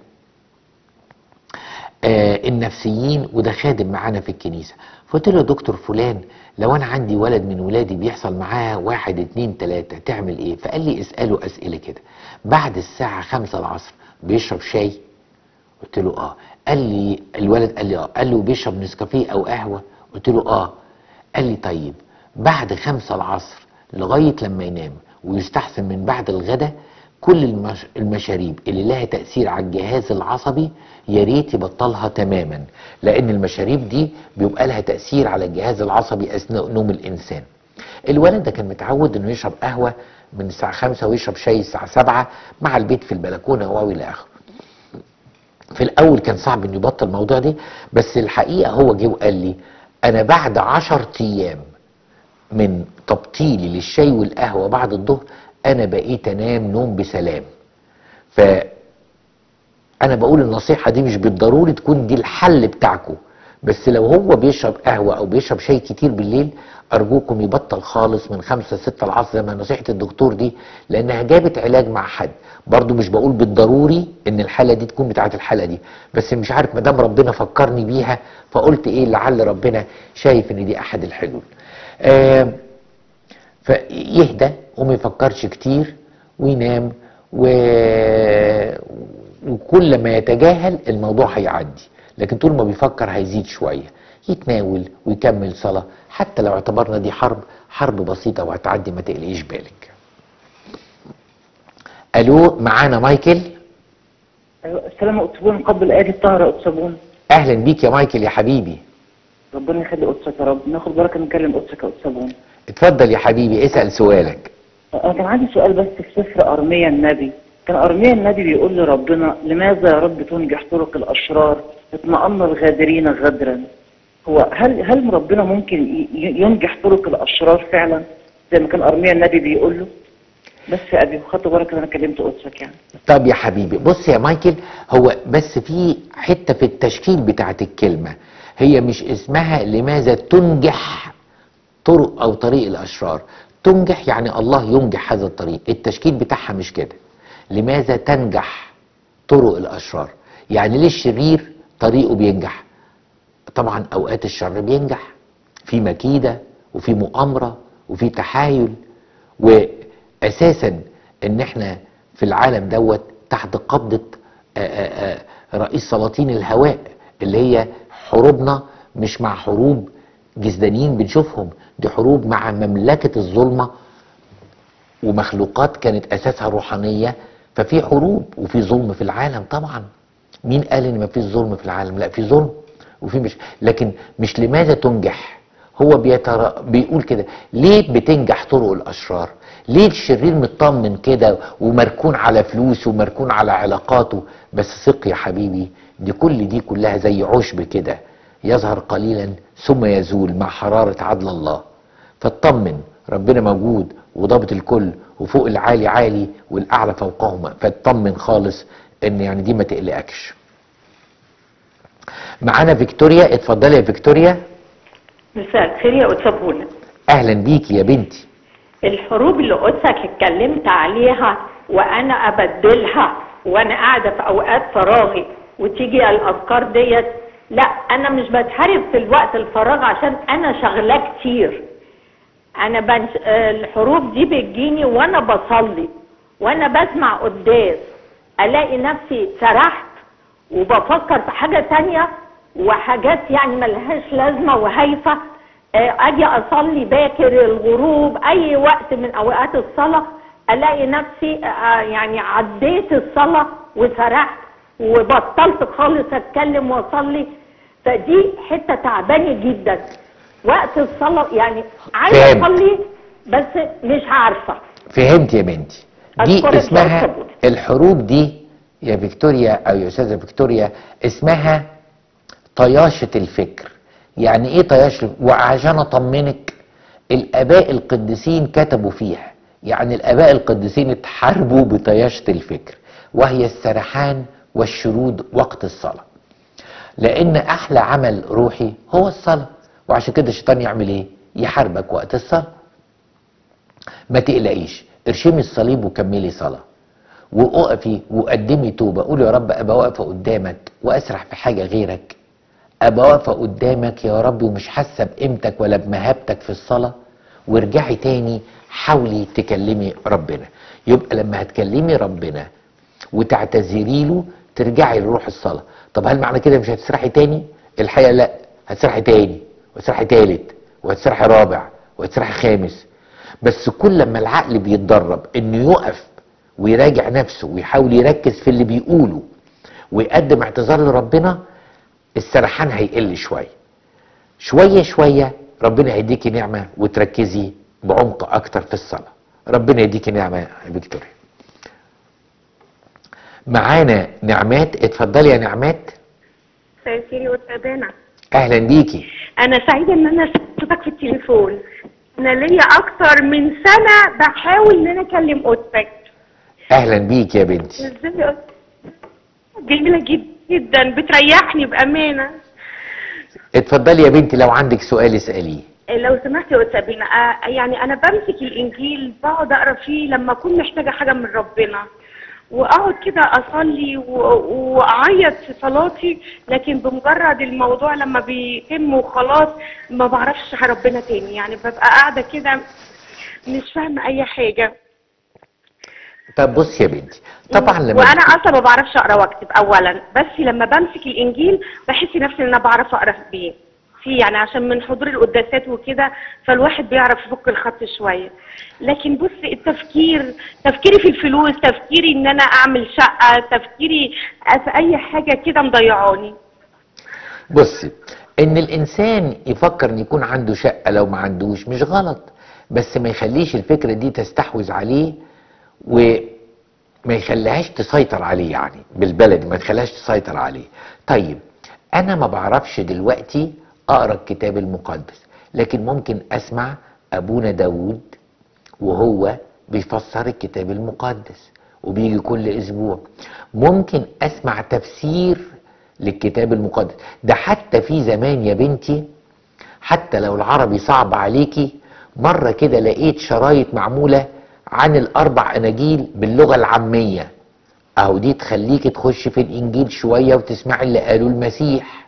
آه النفسيين وده خادم معانا في الكنيسه فقلت له يا دكتور فلان لو انا عندي ولد من ولادي بيحصل معاه واحد اتنين تلاته تعمل ايه؟ فقال لي اساله اسئله كده بعد الساعه خمسة العصر بيشرب شاي قلت له اه قال لي الولد قال لي اه قال لي وبيشرب نسكافيه او قهوه قلت له اه قال لي طيب بعد خمسة العصر لغايه لما ينام ويستحسن من بعد الغداء كل المش... المشاريب اللي لها تأثير على الجهاز العصبي يا ريت يبطلها تماما لأن المشاريب دي بيبقى لها تأثير على الجهاز العصبي أثناء نوم الإنسان الولد ده كان متعود انه يشرب قهوة من الساعة خمسة ويشرب شاي الساعة سبعة مع البيت في البلكونة واو إلى آخره في الاول كان صعب انه يبطل الموضوع ده بس الحقيقه هو جه وقال لي انا بعد عشر ايام من تبطيلي للشاي والقهوه بعد الظهر انا بقيت انام نوم بسلام ف انا بقول النصيحه دي مش بالضروري تكون دي الحل بتاعكم بس لو هو بيشرب قهوه او بيشرب شاي كتير بالليل ارجوكم يبطل خالص من خمسة ستة العصر زي ما نصيحه الدكتور دي لانها جابت علاج مع حد برضو مش بقول بالضروري ان الحاله دي تكون بتاعت الحاله دي بس مش عارف ما دام ربنا فكرني بيها فقلت ايه لعل ربنا شايف ان دي احد الحلول آه فيهدى وما يفكرش كتير وينام و... وكل ما يتجاهل الموضوع هيعدي لكن طول ما بيفكر هيزيد شوية يتناول ويكمل صلاة حتى لو اعتبرنا دي حرب حرب بسيطة وهتعدي ما تقلقيش بالك الو معانا مايكل أيوة، السلام أتسبون قبل آية الطهر أتسبون اهلا بيك يا مايكل يا حبيبي ربنا يخلي قدسك يا رب ناخد بركة نكلم قدسك يا أتسبون اتفضل يا حبيبي اسأل سؤالك أنا كان عندي سؤال بس في سفر أرميا النبي كان أرميا النبي بيقول لربنا لماذا يا رب تنجح طرق الأشرار اطمأن الغادرين غدرا هو هل هل ربنا ممكن ي- ي- ينجح طرق الأشرار فعلا زي ما كان أرميا النبي بيقول له بس يا أبي خدت بركة إن أنا كلمت قدسك يعني طب يا حبيبي بص يا مايكل هو بس في حتة في التشكيل بتاعت الكلمة هي مش اسمها لماذا تنجح طرق او طريق الاشرار تنجح يعني الله ينجح هذا الطريق التشكيل بتاعها مش كده لماذا تنجح طرق الاشرار يعني ليه الشرير طريقه بينجح طبعا اوقات الشر بينجح في مكيده وفي مؤامره وفي تحايل واساسا ان احنا في العالم دوت تحت قبضه آه، آه، آه، رئيس سلاطين الهواء اللي هي حروبنا مش مع حروب جسدانيين بنشوفهم دي حروب مع مملكه الظلمه ومخلوقات كانت اساسها روحانيه ففي حروب وفي ظلم في العالم طبعا مين قال ان ما فيش ظلم في العالم لا في ظلم وفي مش لكن مش لماذا تنجح هو بيتر... بيقول كده ليه بتنجح طرق الاشرار ليه الشرير مطمن كده ومركون على فلوسه ومركون على علاقاته بس ثق يا حبيبي دي كل دي كلها زي عشب كده يظهر قليلا ثم يزول مع حرارة عدل الله فاطمن ربنا موجود وضابط الكل وفوق العالي عالي والاعلى فوقهما فاطمن خالص ان يعني دي ما تقلقكش معانا فيكتوريا اتفضلي يا فيكتوريا مساء الخير يا أتسابونا اهلا بيكي يا بنتي الحروب اللي قدسك اتكلمت عليها وأنا أبدلها وأنا قاعدة في أوقات فراغي وتيجي الأفكار ديت لا أنا مش بتحارب في الوقت الفراغ عشان أنا شغلاه كتير أنا بنش... آه، الحروب دي بتجيني وأنا بصلي وأنا بسمع قداس ألاقي نفسي سرحت وبفكر في حاجة تانية وحاجات يعني ملهاش لازمة وهايفة آه، اجي اصلي باكر الغروب اي وقت من اوقات الصلاة الاقي نفسي آه، يعني عديت الصلاة وسرحت وبطلت خالص اتكلم واصلي فدي حتة تعباني جدا وقت الصلاة يعني عايزة فهمت. اصلي بس مش عارفة فهمت يا بنتي دي أشكرك يا اسمها أستاذ. الحروب دي يا فيكتوريا او يا استاذه فيكتوريا اسمها طياشه الفكر يعني ايه طياشه وعشان اطمنك الاباء القديسين كتبوا فيها يعني الاباء القديسين اتحاربوا بطياشه الفكر وهي السرحان والشرود وقت الصلاه لان احلى عمل روحي هو الصلاه وعشان كده الشيطان يعمل ايه يحاربك وقت الصلاه ما تقلقيش ارشمي الصليب وكملي صلاة وقفي وقدمي توبة قولي يا رب أبقى واقفة قدامك وأسرح في حاجة غيرك أبقى واقفة قدامك يا رب ومش حاسة بقيمتك ولا بمهابتك في الصلاة وارجعي تاني حاولي تكلمي ربنا يبقى لما هتكلمي ربنا وتعتذري له ترجعي لروح الصلاة طب هل معنى كده مش هتسرحي تاني الحقيقة لا هتسرحي تاني وهتسرحي تالت وهتسرحي رابع وهتسرحي خامس بس كل ما العقل بيتدرب انه يقف ويراجع نفسه ويحاول يركز في اللي بيقوله ويقدم اعتذار لربنا السرحان هيقل شويه شويه شويه ربنا هيديكي نعمه وتركزي بعمق اكتر في الصلاه ربنا يديكي نعمه يا فيكتوريا معانا نعمات اتفضلي يا نعمات سيسيري وتابانا اهلا بيكي انا سعيده ان انا شفتك في التليفون انا ليا اكتر من سنه بحاول ان انا اكلم اوضتك اهلا بيكي يا بنتي ازاي يا أوضتك؟ جميله جدا جدا بتريحني بامانه اتفضلي يا بنتي لو عندك سؤال اساليه لو سمحت يا استاذ بينا آه، يعني انا بمسك الانجيل بقعد اقرا فيه لما اكون محتاجه حاجه من ربنا واقعد كده اصلي و- واعيط في صلاتي لكن بمجرد الموضوع لما بيتم وخلاص ما بعرفش ربنا تاني يعني ببقى قاعده كده مش فاهمه اي حاجه طب بصي يا بنتي طبعا لما وانا بت- اصلا ما بعرفش اقرا واكتب اولا بس لما بمسك الانجيل بحس نفسي ان انا بعرف اقرا بيه في يعني عشان من حضور القداسات وكده فالواحد بيعرف يفك الخط شويه لكن بص التفكير تفكيري في الفلوس تفكيري ان انا اعمل شقه تفكيري في اي حاجه كده مضيعاني بصي ان الانسان يفكر ان يكون عنده شقه لو ما عندوش مش غلط بس ما يخليش الفكره دي تستحوذ عليه وما يخليهاش تسيطر عليه يعني بالبلد ما تخليهاش تسيطر عليه طيب انا ما بعرفش دلوقتي اقرا الكتاب المقدس لكن ممكن اسمع ابونا داود وهو بيفسر الكتاب المقدس وبيجي كل اسبوع ممكن اسمع تفسير للكتاب المقدس ده حتى في زمان يا بنتي حتى لو العربي صعب عليكي مرة كده لقيت شرايط معمولة عن الأربع أناجيل باللغة العامية أهو دي تخليكي تخش في الإنجيل شوية وتسمعي اللي قاله المسيح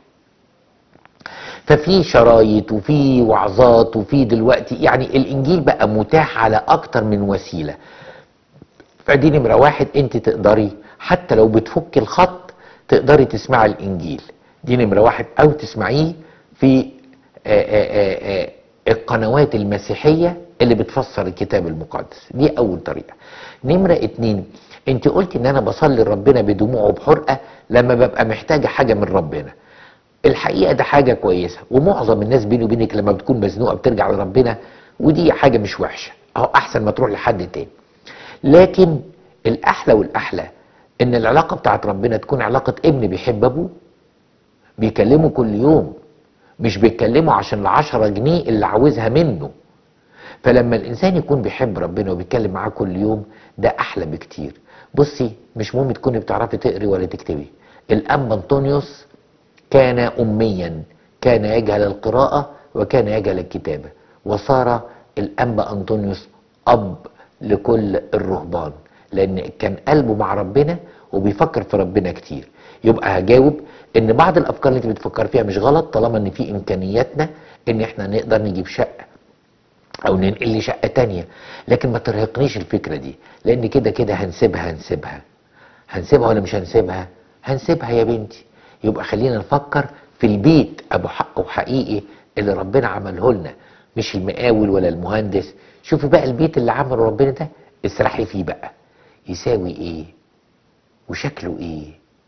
ففي شرايط وفي وعظات وفي دلوقتي يعني الإنجيل بقى متاح على أكتر من وسيلة فدي نمرة واحد انت تقدري حتى لو بتفك الخط تقدري تسمعي الانجيل دي نمرة واحد او تسمعيه في آآ آآ آآ القنوات المسيحية اللي بتفسر الكتاب المقدس دي اول طريقة نمرة اتنين انت قلتي ان انا بصلي لربنا بدموع وبحرقة لما ببقى محتاجة حاجة من ربنا الحقيقه ده حاجه كويسه ومعظم الناس بيني وبينك لما بتكون مزنوقه بترجع لربنا ودي حاجه مش وحشه اهو احسن ما تروح لحد تاني لكن الاحلى والاحلى ان العلاقه بتاعت ربنا تكون علاقه ابن بيحب ابوه بيكلمه كل يوم مش بيتكلمه عشان العشرة جنيه اللي عاوزها منه فلما الانسان يكون بيحب ربنا وبيتكلم معاه كل يوم ده احلى بكتير بصي مش مهم تكوني بتعرفي تقري ولا تكتبي الانبا انطونيوس كان اميا كان يجهل القراءه وكان يجهل الكتابه وصار الانبا انطونيوس اب لكل الرهبان لان كان قلبه مع ربنا وبيفكر في ربنا كتير يبقى هجاوب ان بعض الافكار اللي انت بتفكر فيها مش غلط طالما ان في امكانياتنا ان احنا نقدر نجيب شقه او ننقل لي شقه تانية لكن ما ترهقنيش الفكره دي لان كده كده هنسيبها هنسيبها هنسيبها ولا مش هنسيبها هنسيبها يا بنتي يبقى خلينا نفكر في البيت ابو حق وحقيقي اللي ربنا عمله لنا مش المقاول ولا المهندس شوفي بقى البيت اللي عمله ربنا ده اسرحي فيه بقى يساوي ايه وشكله ايه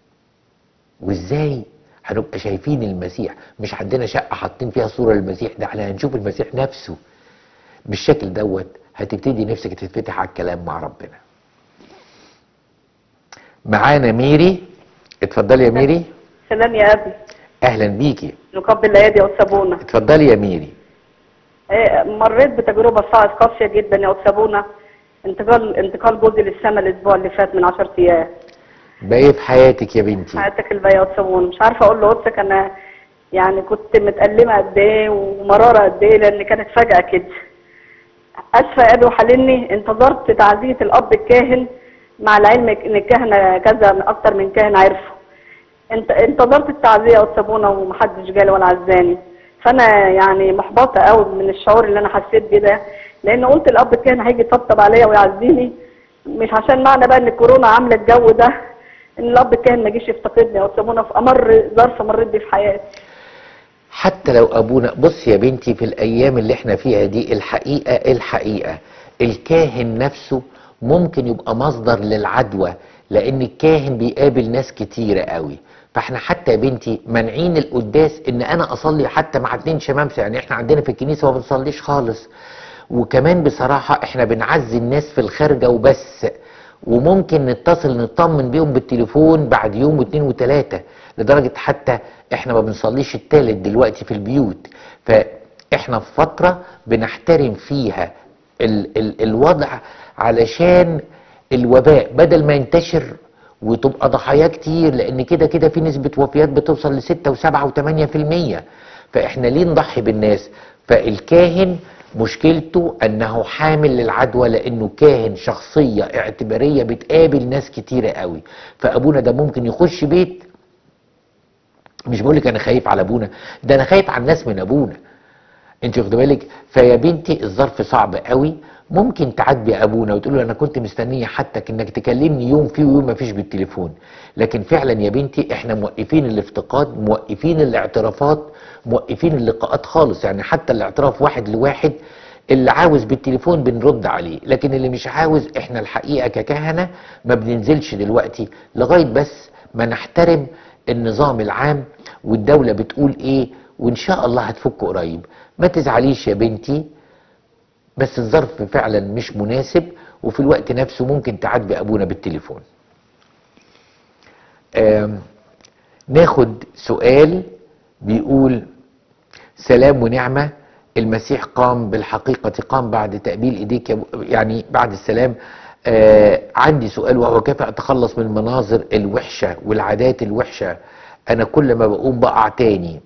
وازاي هنبقى شايفين المسيح مش عندنا شقه حاطين فيها صوره للمسيح ده احنا هنشوف المسيح نفسه بالشكل دوت هتبتدي نفسك تتفتح على الكلام مع ربنا معانا ميري اتفضلي يا ميري سلام يا ابي اهلا بيكي نقبل الايادي والصابونه اتفضلي يا ميري آه، مريت بتجربه صعبه قاسيه جدا يا صابونه انتقال انتقال جوزي للسما الاسبوع اللي فات من 10 ايام باقي في حياتك يا بنتي حياتك الباقيه يا صابونه مش عارفه اقول لقدسك انا يعني كنت متألمة قد ايه ومرارة قد ايه لان كانت فجأة كده اسفة يا ابي وحللني انتظرت تعزية الاب الكاهن مع العلم ان الكهنة كذا اكتر من كاهن عرفوا انت انتظرت التعزية والصابونة ومحدش جالي ولا عزاني فانا يعني محبطة قوي من الشعور اللي انا حسيت بيه ده لان قلت الاب الكاهن هيجي يطبطب عليا ويعزيني مش عشان معنى بقى ان الكورونا عاملة الجو ده ان الاب الكاهن ما جيش يفتقدني والصابونة في امر ظرف مريت بيه في حياتي حتى لو ابونا بص يا بنتي في الايام اللي احنا فيها دي الحقيقه الحقيقه الكاهن نفسه ممكن يبقى مصدر للعدوى لان الكاهن بيقابل ناس كتيرة قوي فاحنا حتى يا بنتي مانعين القداس ان انا اصلي حتى مع اتنين شمامسه يعني احنا عندنا في الكنيسه ما بنصليش خالص وكمان بصراحه احنا بنعزي الناس في الخارجه وبس وممكن نتصل نطمن بيهم بالتليفون بعد يوم واثنين وثلاثه لدرجه حتى احنا ما بنصليش التالت دلوقتي في البيوت فاحنا في فتره بنحترم فيها ال ال الوضع علشان الوباء بدل ما ينتشر وتبقى ضحايا كتير لان كده كده في نسبة وفيات بتوصل لستة وسبعة وثمانية في المية فاحنا ليه نضحي بالناس فالكاهن مشكلته انه حامل للعدوى لانه كاهن شخصية اعتبارية بتقابل ناس كتيرة قوي فابونا ده ممكن يخش بيت مش بقولك انا خايف على ابونا ده انا خايف على الناس من ابونا انت واخده بالك فيا بنتي الظرف صعب قوي ممكن تعاتبي ابونا وتقول له انا كنت مستنيه حتى انك تكلمني يوم فيه ويوم ما فيش بالتليفون لكن فعلا يا بنتي احنا موقفين الافتقاد موقفين الاعترافات موقفين اللقاءات خالص يعني حتى الاعتراف واحد لواحد اللي عاوز بالتليفون بنرد عليه لكن اللي مش عاوز احنا الحقيقه ككهنه ما بننزلش دلوقتي لغايه بس ما نحترم النظام العام والدوله بتقول ايه وان شاء الله هتفك قريب ما تزعليش يا بنتي بس الظرف فعلا مش مناسب وفي الوقت نفسه ممكن تعاتبي ابونا بالتليفون آم، ناخد سؤال بيقول سلام ونعمة المسيح قام بالحقيقة قام بعد تقبيل ايديك يا أبو- يعني بعد السلام آه عندي سؤال وهو كيف اتخلص من المناظر الوحشة والعادات الوحشة انا كل ما بقوم بقع تاني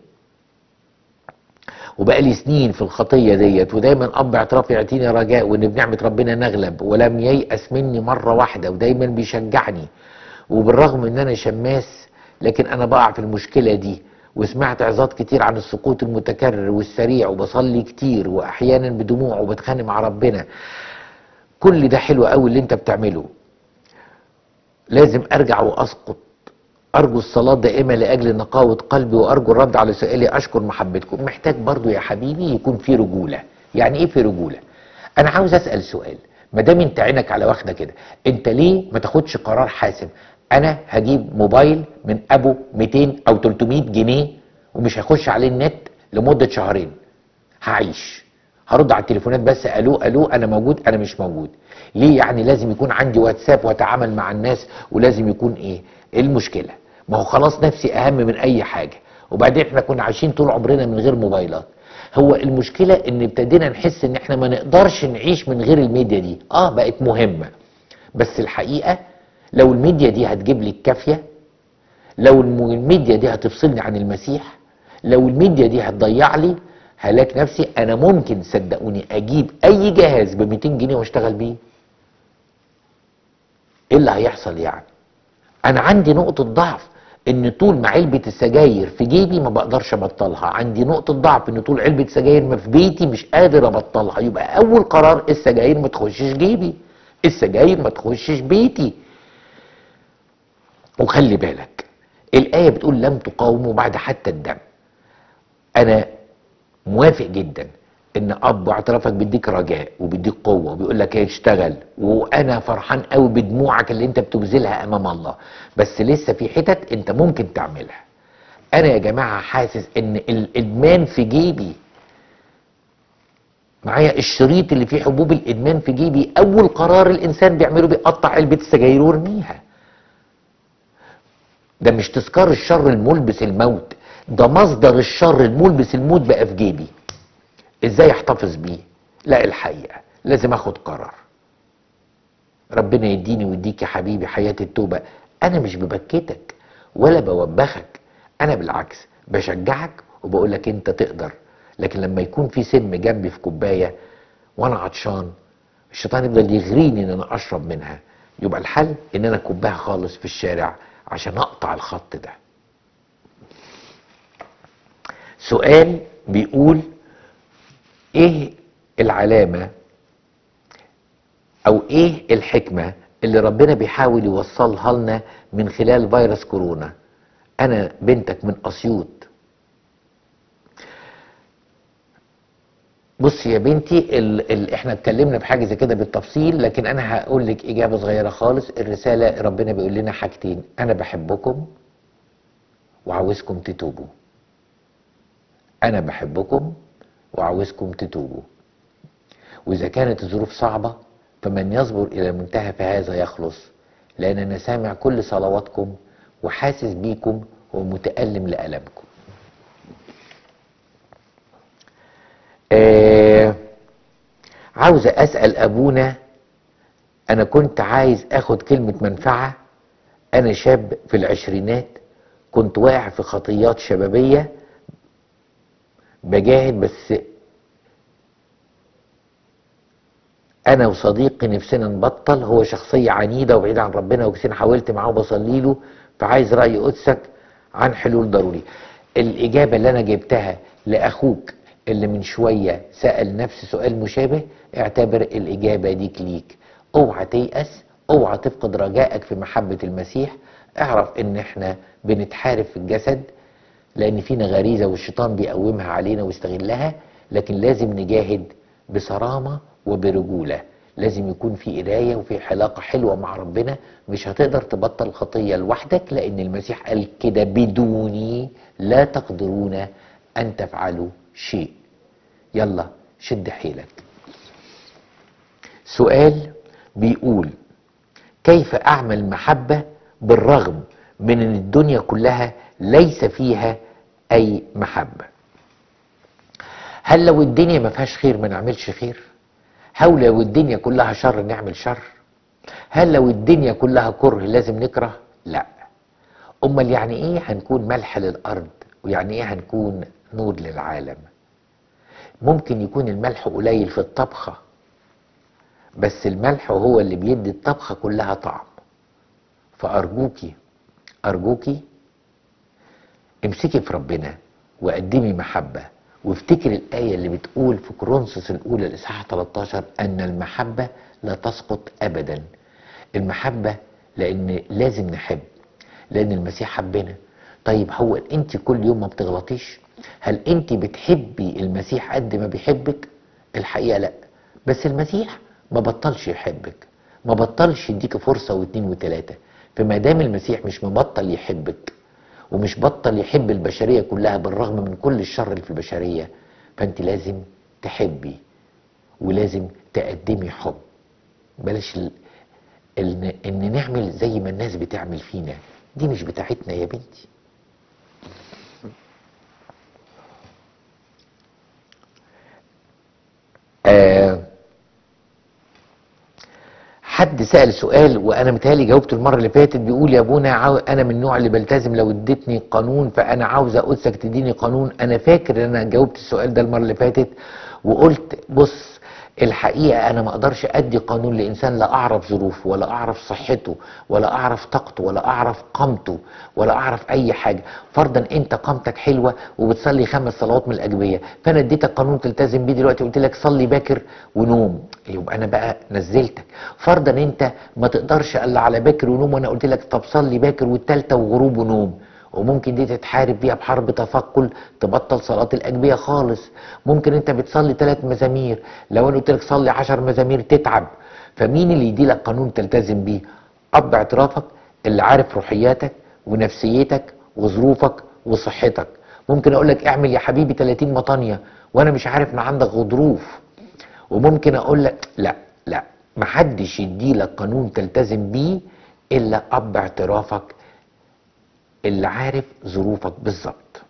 وبقالي سنين في الخطية ديت ودايما أب اعتراف يعطيني رجاء وإن بنعمة ربنا نغلب ولم ييأس مني مرة واحدة ودايما بيشجعني وبالرغم إن أنا شماس لكن أنا بقع في المشكلة دي وسمعت عظات كتير عن السقوط المتكرر والسريع وبصلي كتير وأحيانا بدموع وبتخانق مع ربنا كل ده حلو قوي اللي أنت بتعمله لازم أرجع وأسقط أرجو الصلاة دائمة لأجل نقاوة قلبي وأرجو الرد على سؤالي أشكر محبتكم محتاج برضو يا حبيبي يكون في رجولة يعني إيه في رجولة أنا عاوز أسأل سؤال ما دام أنت عينك على واخدة كده أنت ليه ما تاخدش قرار حاسم أنا هجيب موبايل من أبو 200 أو 300 جنيه ومش هخش عليه النت لمدة شهرين هعيش هرد على التليفونات بس الو الو انا موجود انا مش موجود ليه يعني لازم يكون عندي واتساب واتعامل مع الناس ولازم يكون ايه ايه المشكله ما هو خلاص نفسي اهم من اي حاجه وبعدين احنا كنا عايشين طول عمرنا من غير موبايلات هو المشكله ان ابتدينا نحس ان احنا ما نقدرش نعيش من غير الميديا دي اه بقت مهمه بس الحقيقه لو الميديا دي هتجيب لي الكافيه لو الم- الميديا دي هتفصلني عن المسيح لو الميديا دي هتضيع لي هلاك نفسي انا ممكن صدقوني اجيب اي جهاز ب 200 جنيه واشتغل بيه ايه اللي هيحصل يعني انا عندي نقطة ضعف ان طول ما علبة السجاير في جيبي ما بقدرش ابطلها عندي نقطة ضعف ان طول علبة سجاير ما في بيتي مش قادر ابطلها يبقى اول قرار السجاير ما تخشش جيبي السجاير ما تخشش بيتي وخلي بالك الآية بتقول لم تقاوموا بعد حتى الدم أنا موافق جدا إن أب اعترافك بيديك رجاء وبيديك قوة وبيقول لك ايه اشتغل وأنا فرحان قوي بدموعك اللي أنت بتبذلها أمام الله بس لسه في حتت أنت ممكن تعملها أنا يا جماعة حاسس إن الإدمان في جيبي معايا الشريط اللي فيه حبوب الإدمان في جيبي أول قرار الإنسان بيعمله بيقطع علبة السجاير ويرميها ده مش تذكار الشر الملبس الموت ده مصدر الشر الملبس الموت بقى في جيبي ازاي احتفظ بيه لا الحقيقة لازم اخد قرار ربنا يديني ويديك يا حبيبي حياة التوبة انا مش ببكتك ولا بوبخك انا بالعكس بشجعك وبقول لك انت تقدر لكن لما يكون في سم جنبي في كوباية وانا عطشان الشيطان يفضل يغريني ان انا اشرب منها يبقى الحل ان انا اكبها خالص في الشارع عشان اقطع الخط ده سؤال بيقول ايه العلامة او ايه الحكمة اللي ربنا بيحاول يوصلها لنا من خلال فيروس كورونا انا بنتك من اسيوط بص يا بنتي ال... ال... احنا اتكلمنا في حاجه زي كده بالتفصيل لكن انا هقول لك اجابه صغيره خالص الرساله ربنا بيقول لنا حاجتين انا بحبكم وعاوزكم تتوبوا انا بحبكم وعاوزكم تتوبوا واذا كانت الظروف صعبه فمن يصبر الى المنتهى فهذا يخلص لان انا سامع كل صلواتكم وحاسس بيكم ومتالم لالمكم آه عاوز اسال ابونا انا كنت عايز اخد كلمه منفعه انا شاب في العشرينات كنت واقع في خطيات شبابيه بجاهد بس انا وصديقي نفسنا نبطل هو شخصيه عنيده وبعيد عن ربنا وكثير حاولت معاه وبصلي له فعايز راي قدسك عن حلول ضروري الاجابه اللي انا جبتها لاخوك اللي من شويه سال نفس سؤال مشابه اعتبر الاجابه ديك ليك اوعى تيأس اوعى تفقد رجائك في محبه المسيح اعرف ان احنا بنتحارب في الجسد لان فينا غريزه والشيطان بيقومها علينا ويستغلها لكن لازم نجاهد بصرامه وبرجوله لازم يكون في قرايه وفي علاقه حلوه مع ربنا مش هتقدر تبطل الخطيه لوحدك لان المسيح قال كده بدوني لا تقدرون ان تفعلوا شيء يلا شد حيلك سؤال بيقول كيف اعمل محبه بالرغم من ان الدنيا كلها ليس فيها اي محبه هل لو الدنيا ما فيهاش خير ما نعملش خير هل لو الدنيا كلها شر نعمل شر هل لو الدنيا كلها كره لازم نكره لا امال يعني ايه هنكون ملح للارض ويعني ايه هنكون نور للعالم ممكن يكون الملح قليل في الطبخه بس الملح هو اللي بيدي الطبخه كلها طعم فارجوكي ارجوكي امسكي في ربنا وقدمي محبه وافتكر الآية اللي بتقول في كورنثوس الأولى الإصحاح 13 أن المحبة لا تسقط أبدا المحبة لأن لازم نحب لأن المسيح حبنا طيب هو أنت كل يوم ما بتغلطيش هل أنت بتحبي المسيح قد ما بيحبك الحقيقة لا بس المسيح ما بطلش يحبك ما بطلش يديك فرصة واتنين وتلاتة فما دام المسيح مش مبطل يحبك ومش بطل يحب البشرية كلها بالرغم من كل الشر اللي في البشرية فانت لازم تحبي ولازم تقدمي حب بلاش ال... ال... ان نعمل زي ما الناس بتعمل فينا دي مش بتاعتنا يا بنتي آه حد سأل سؤال وانا متهيألي جاوبته المره اللي فاتت بيقول يا ابونا عاو انا من النوع اللي بلتزم لو اديتني قانون فانا عاوز قدسك تديني قانون انا فاكر ان انا جاوبت السؤال ده المره اللي فاتت وقلت بص الحقيقه انا ما اقدرش ادي قانون لانسان لا اعرف ظروفه ولا اعرف صحته ولا اعرف طاقته ولا اعرف قامته ولا اعرف اي حاجه فرضا انت قامتك حلوه وبتصلي خمس صلوات من الاجبيه فانا اديتك قانون تلتزم بيه دلوقتي قلت لك صلي باكر ونوم يبقى انا بقى نزلتك فرضا انت ما تقدرش الا على باكر ونوم وانا قلت لك طب صلي باكر والتالتة وغروب ونوم وممكن دي تتحارب بيها بحرب تفكل تبطل صلاة الأجبية خالص ممكن انت بتصلي ثلاث مزامير لو انا قلت لك صلي عشر مزامير تتعب فمين اللي يدي لك قانون تلتزم بيه اب اعترافك اللي عارف روحياتك ونفسيتك وظروفك وصحتك ممكن اقول لك اعمل يا حبيبي 30 مطانية وانا مش عارف ان عندك غضروف وممكن اقول لك لا لا محدش يدي لك قانون تلتزم بيه الا اب اعترافك اللي عارف ظروفك بالظبط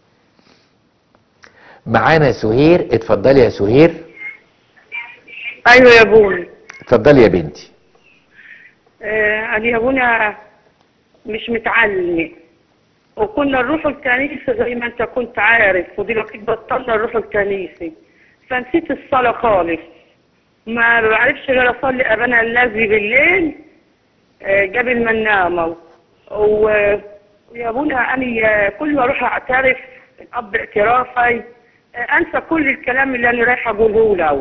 معانا سهير اتفضلي يا سهير ايوه يا ابوي اتفضلي يا بنتي آه انا يا ابونا مش متعلمه وكنا نروح الكنيسه زي ما انت كنت عارف ودلوقتي بطلنا نروح الكنيسه فنسيت الصلاه خالص ما بعرفش غير اصلي ابانا الذي بالليل آه قبل ما ننام و- ويا ابونا انا كل ما اروح اعترف الاب اعترافي آه، انسى كل الكلام اللي انا رايحه اقوله له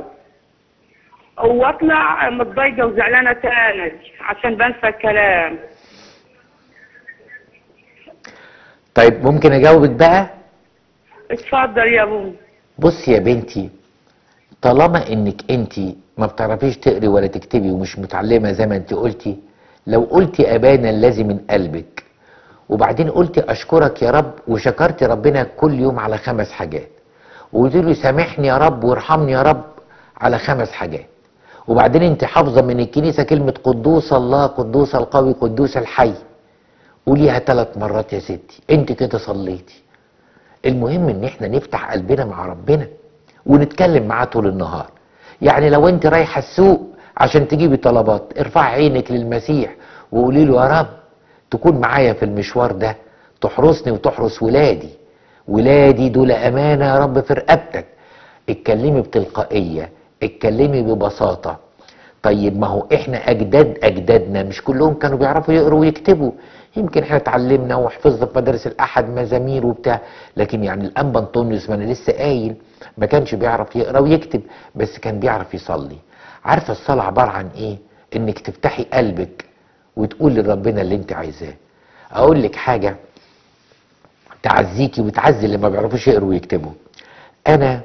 واطلع متضايقه وزعلانه تاني عشان بنسى الكلام طيب ممكن اجاوبك بقى اتفضل يا ابونا بص يا بنتي طالما انك انت ما بتعرفيش تقري ولا تكتبي ومش متعلمه زي ما انت قلتي لو قلتي ابانا الذي من قلبك وبعدين قلتي اشكرك يا رب وشكرتي ربنا كل يوم على خمس حاجات وقلت له سامحني يا رب وارحمني يا رب على خمس حاجات وبعدين انت حافظه من الكنيسه كلمه قدوس الله قدوس القوي قدوس الحي قوليها ثلاث مرات يا ستي انت كده صليتي المهم ان احنا نفتح قلبنا مع ربنا ونتكلم معاه طول النهار يعني لو انت رايحه السوق عشان تجيبي طلبات ارفعي عينك للمسيح وقولي له يا رب تكون معايا في المشوار ده تحرسني وتحرس ولادي ولادي دول امانه يا رب في رقبتك اتكلمي بتلقائيه اتكلمي ببساطه طيب ما هو احنا اجداد اجدادنا مش كلهم كانوا بيعرفوا يقروا ويكتبوا يمكن احنا اتعلمنا وحفظنا في مدارس الاحد مزامير وبتاع لكن يعني الانبا انطونيوس ما انا لسه قايل ما كانش بيعرف يقرا ويكتب بس كان بيعرف يصلي عارفه الصلاه عباره عن ايه انك تفتحي قلبك وتقول لربنا اللي انت عايزاه اقول لك حاجه تعزيكي وتعزي اللي ما بيعرفوش يقروا ويكتبوا انا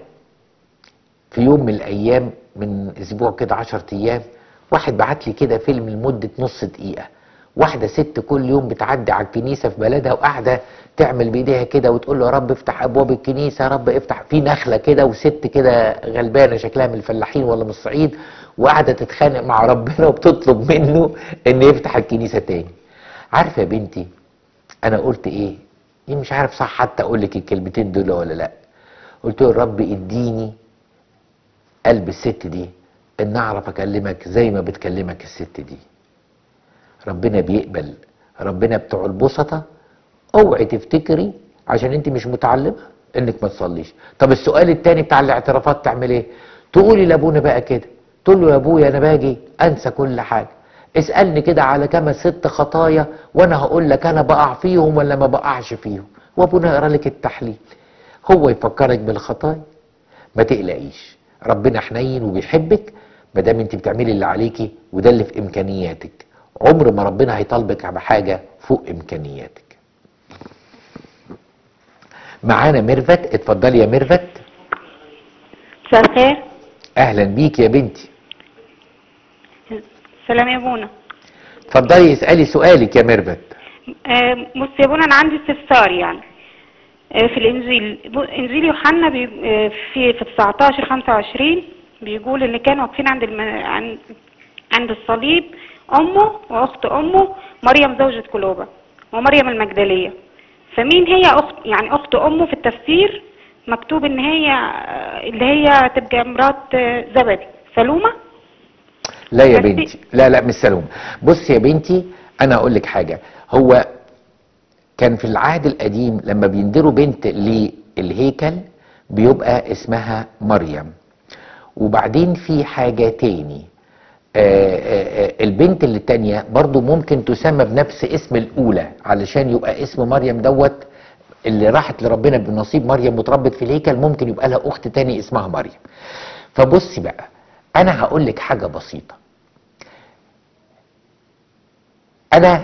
في يوم من الايام من اسبوع كده 10 ايام واحد بعت لي كده فيلم لمده نص دقيقه واحده ست كل يوم بتعدي على الكنيسه في بلدها وقاعده تعمل بايديها كده وتقول له يا رب افتح ابواب الكنيسه يا رب افتح في نخله كده وست كده غلبانه شكلها من الفلاحين ولا من الصعيد وقاعده تتخانق مع ربنا وبتطلب منه ان يفتح الكنيسه تاني عارفه يا بنتي انا قلت ايه يعني مش عارف صح حتى اقول لك الكلمتين دول ولا لا قلت له يا رب اديني قلب الست دي ان اعرف اكلمك زي ما بتكلمك الست دي ربنا بيقبل ربنا بتوع البسطة اوعي تفتكري عشان انت مش متعلمة انك ما تصليش طب السؤال التاني بتاع الاعترافات تعمل ايه تقولي لابونا بقى كده تقول له يا ابويا انا باجي انسى كل حاجة اسألني كده على كما ست خطايا وانا هقول لك انا بقع فيهم ولا ما بقعش فيهم وابونا يقرا لك التحليل هو يفكرك بالخطايا ما تقلقيش ربنا حنين وبيحبك ما دام انت بتعملي اللي عليكي وده اللي في امكانياتك عمر ما ربنا هيطالبك على حاجه فوق امكانياتك معانا ميرفت اتفضلي يا ميرفت مساء الخير اهلا بيك يا بنتي سلام يا بونا اتفضلي اسالي سؤالك يا ميرفت آه، بص يا بونا انا عندي استفسار يعني آه، في الانجيل بو- انجيل يوحنا بي آه، في في 19 25 بيقول ان كانوا واقفين عند الم... عند عند الصليب امه واخت امه مريم زوجة كلوبا ومريم المجدلية فمين هي اخت يعني اخت امه في التفسير مكتوب ان هي آه، اللي هي تبقى مرات آه، زبدي سلومة لا يا بس- بنتي لا لا مش سلوم بص يا بنتي انا اقول لك حاجه هو كان في العهد القديم لما بيندروا بنت للهيكل بيبقى اسمها مريم وبعدين في حاجه تاني آه، آه، آه، البنت اللي التانية برضو ممكن تسمى بنفس اسم الأولى علشان يبقى اسم مريم دوت اللي راحت لربنا بنصيب مريم وتربت في الهيكل ممكن يبقى لها أخت تاني اسمها مريم فبصي بقى أنا هقول لك حاجة بسيطة أنا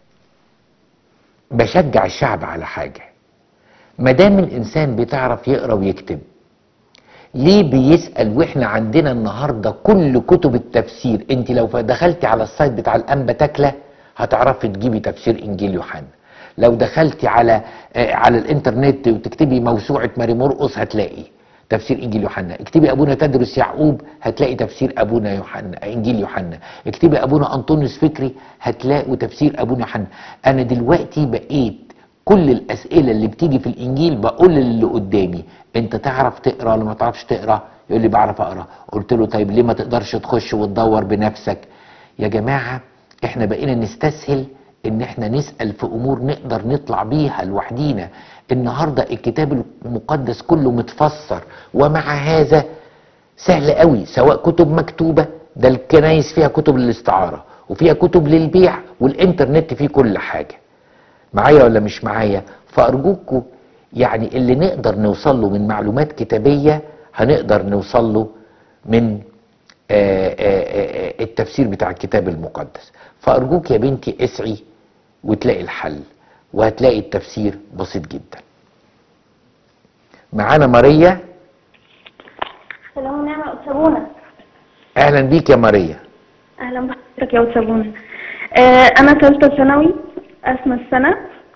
بشجع الشعب على حاجة ما دام الإنسان بتعرف يقرأ ويكتب ليه بيسأل واحنا عندنا النهاردة كل كتب التفسير انت لو دخلتي على السايت بتاع الانبا تاكلة هتعرفي تجيبي تفسير انجيل يوحنا لو دخلتي على آه، على الانترنت وتكتبي موسوعة ماري مرقس هتلاقي تفسير انجيل يوحنا اكتبي ابونا تدرس يعقوب هتلاقي تفسير ابونا يوحنا انجيل يوحنا اكتبي ابونا انطونيوس فكري هتلاقوا تفسير ابونا يوحنا انا دلوقتي بقيت كل الاسئله اللي بتيجي في الانجيل بقول للي قدامي انت تعرف تقرا ولا ما تعرفش تقرا يقول لي بعرف اقرا قلت له طيب ليه ما تقدرش تخش وتدور بنفسك يا جماعه احنا بقينا نستسهل ان احنا نسال في امور نقدر نطلع بيها لوحدينا النهارده الكتاب المقدس كله متفسر ومع هذا سهل قوي سواء كتب مكتوبه ده الكنايس فيها كتب للاستعاره وفيها كتب للبيع والانترنت فيه كل حاجه معايا ولا مش معايا فارجوكوا يعني اللي نقدر نوصل له من معلومات كتابيه هنقدر نوصل له من آه، آه، آه، التفسير بتاع الكتاب المقدس فارجوك يا بنتي اسعي وتلاقي الحل وهتلاقي التفسير بسيط جدا معانا ماريا سلام ونعمة يا أستاذ بونا اهلا بيك يا ماريا أهلا بحضرتك يا أستاذ بونا آه أنا تالتة ثانوي أسمى السنة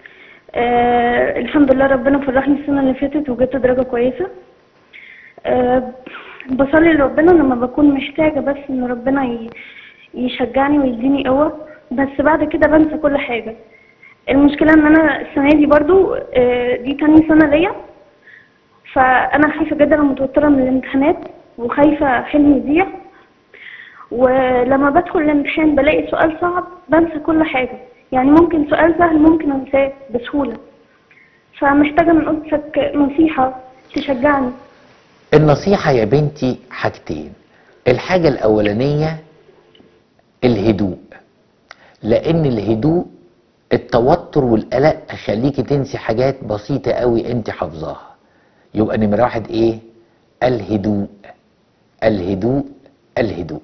آه الحمد لله ربنا فرحني السنة اللي فاتت وجبت درجة كويسة آه بصلي لربنا لما بكون محتاجة بس إن ربنا ي- يشجعني ويديني قوة بس بعد كده بنسى كل حاجة المشكلة إن أنا السنة دي برضو آه دي تاني سنة ليا فأنا خايفة جدا ومتوترة من الامتحانات وخايفة حلمي يضيع ولما بدخل الامتحان بلاقي سؤال صعب بنسى كل حاجة يعني ممكن سؤال سهل ممكن انساه بسهولة فمحتاجة من قدسك نصيحة تشجعني النصيحة يا بنتي حاجتين الحاجة الأولانية الهدوء لأن الهدوء التوتر والقلق يخليكي تنسي حاجات بسيطة قوي انت حافظاها يبقى نمرة واحد ايه الهدوء الهدوء الهدوء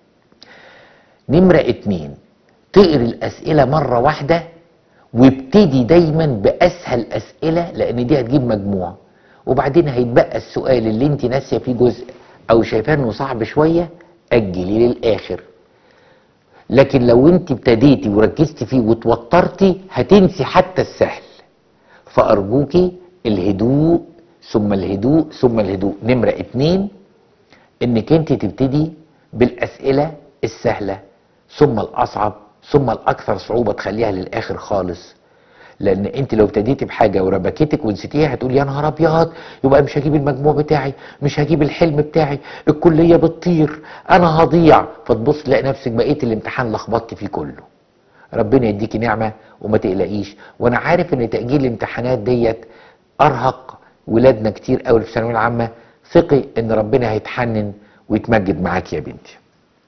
نمرة اتنين تقري الأسئلة مرة واحدة وابتدي دايما بأسهل أسئلة لأن دي هتجيب مجموع وبعدين هيتبقى السؤال اللي انت ناسية فيه جزء أو شايفاه إنه صعب شوية أجلي للآخر لكن لو انت ابتديتي وركزتي فيه وتوترتي هتنسي حتى السهل فأرجوكي الهدوء ثم الهدوء ثم الهدوء نمرة اتنين انك انت تبتدي بالاسئله السهله ثم الاصعب ثم الاكثر صعوبه تخليها للاخر خالص لان انت لو ابتديتي بحاجه وربكتك ونسيتيها هتقول يا نهار ابيض يبقى مش هجيب المجموع بتاعي مش هجيب الحلم بتاعي الكليه بتطير انا هضيع فتبص تلاقي نفسك بقيت الامتحان لخبطت فيه كله ربنا يديكي نعمه وما تقلقيش وانا عارف ان تاجيل الامتحانات ديت ارهق ولادنا كتير قوي في الثانويه العامه ثقي ان ربنا هيتحنن ويتمجد معاك يا بنتي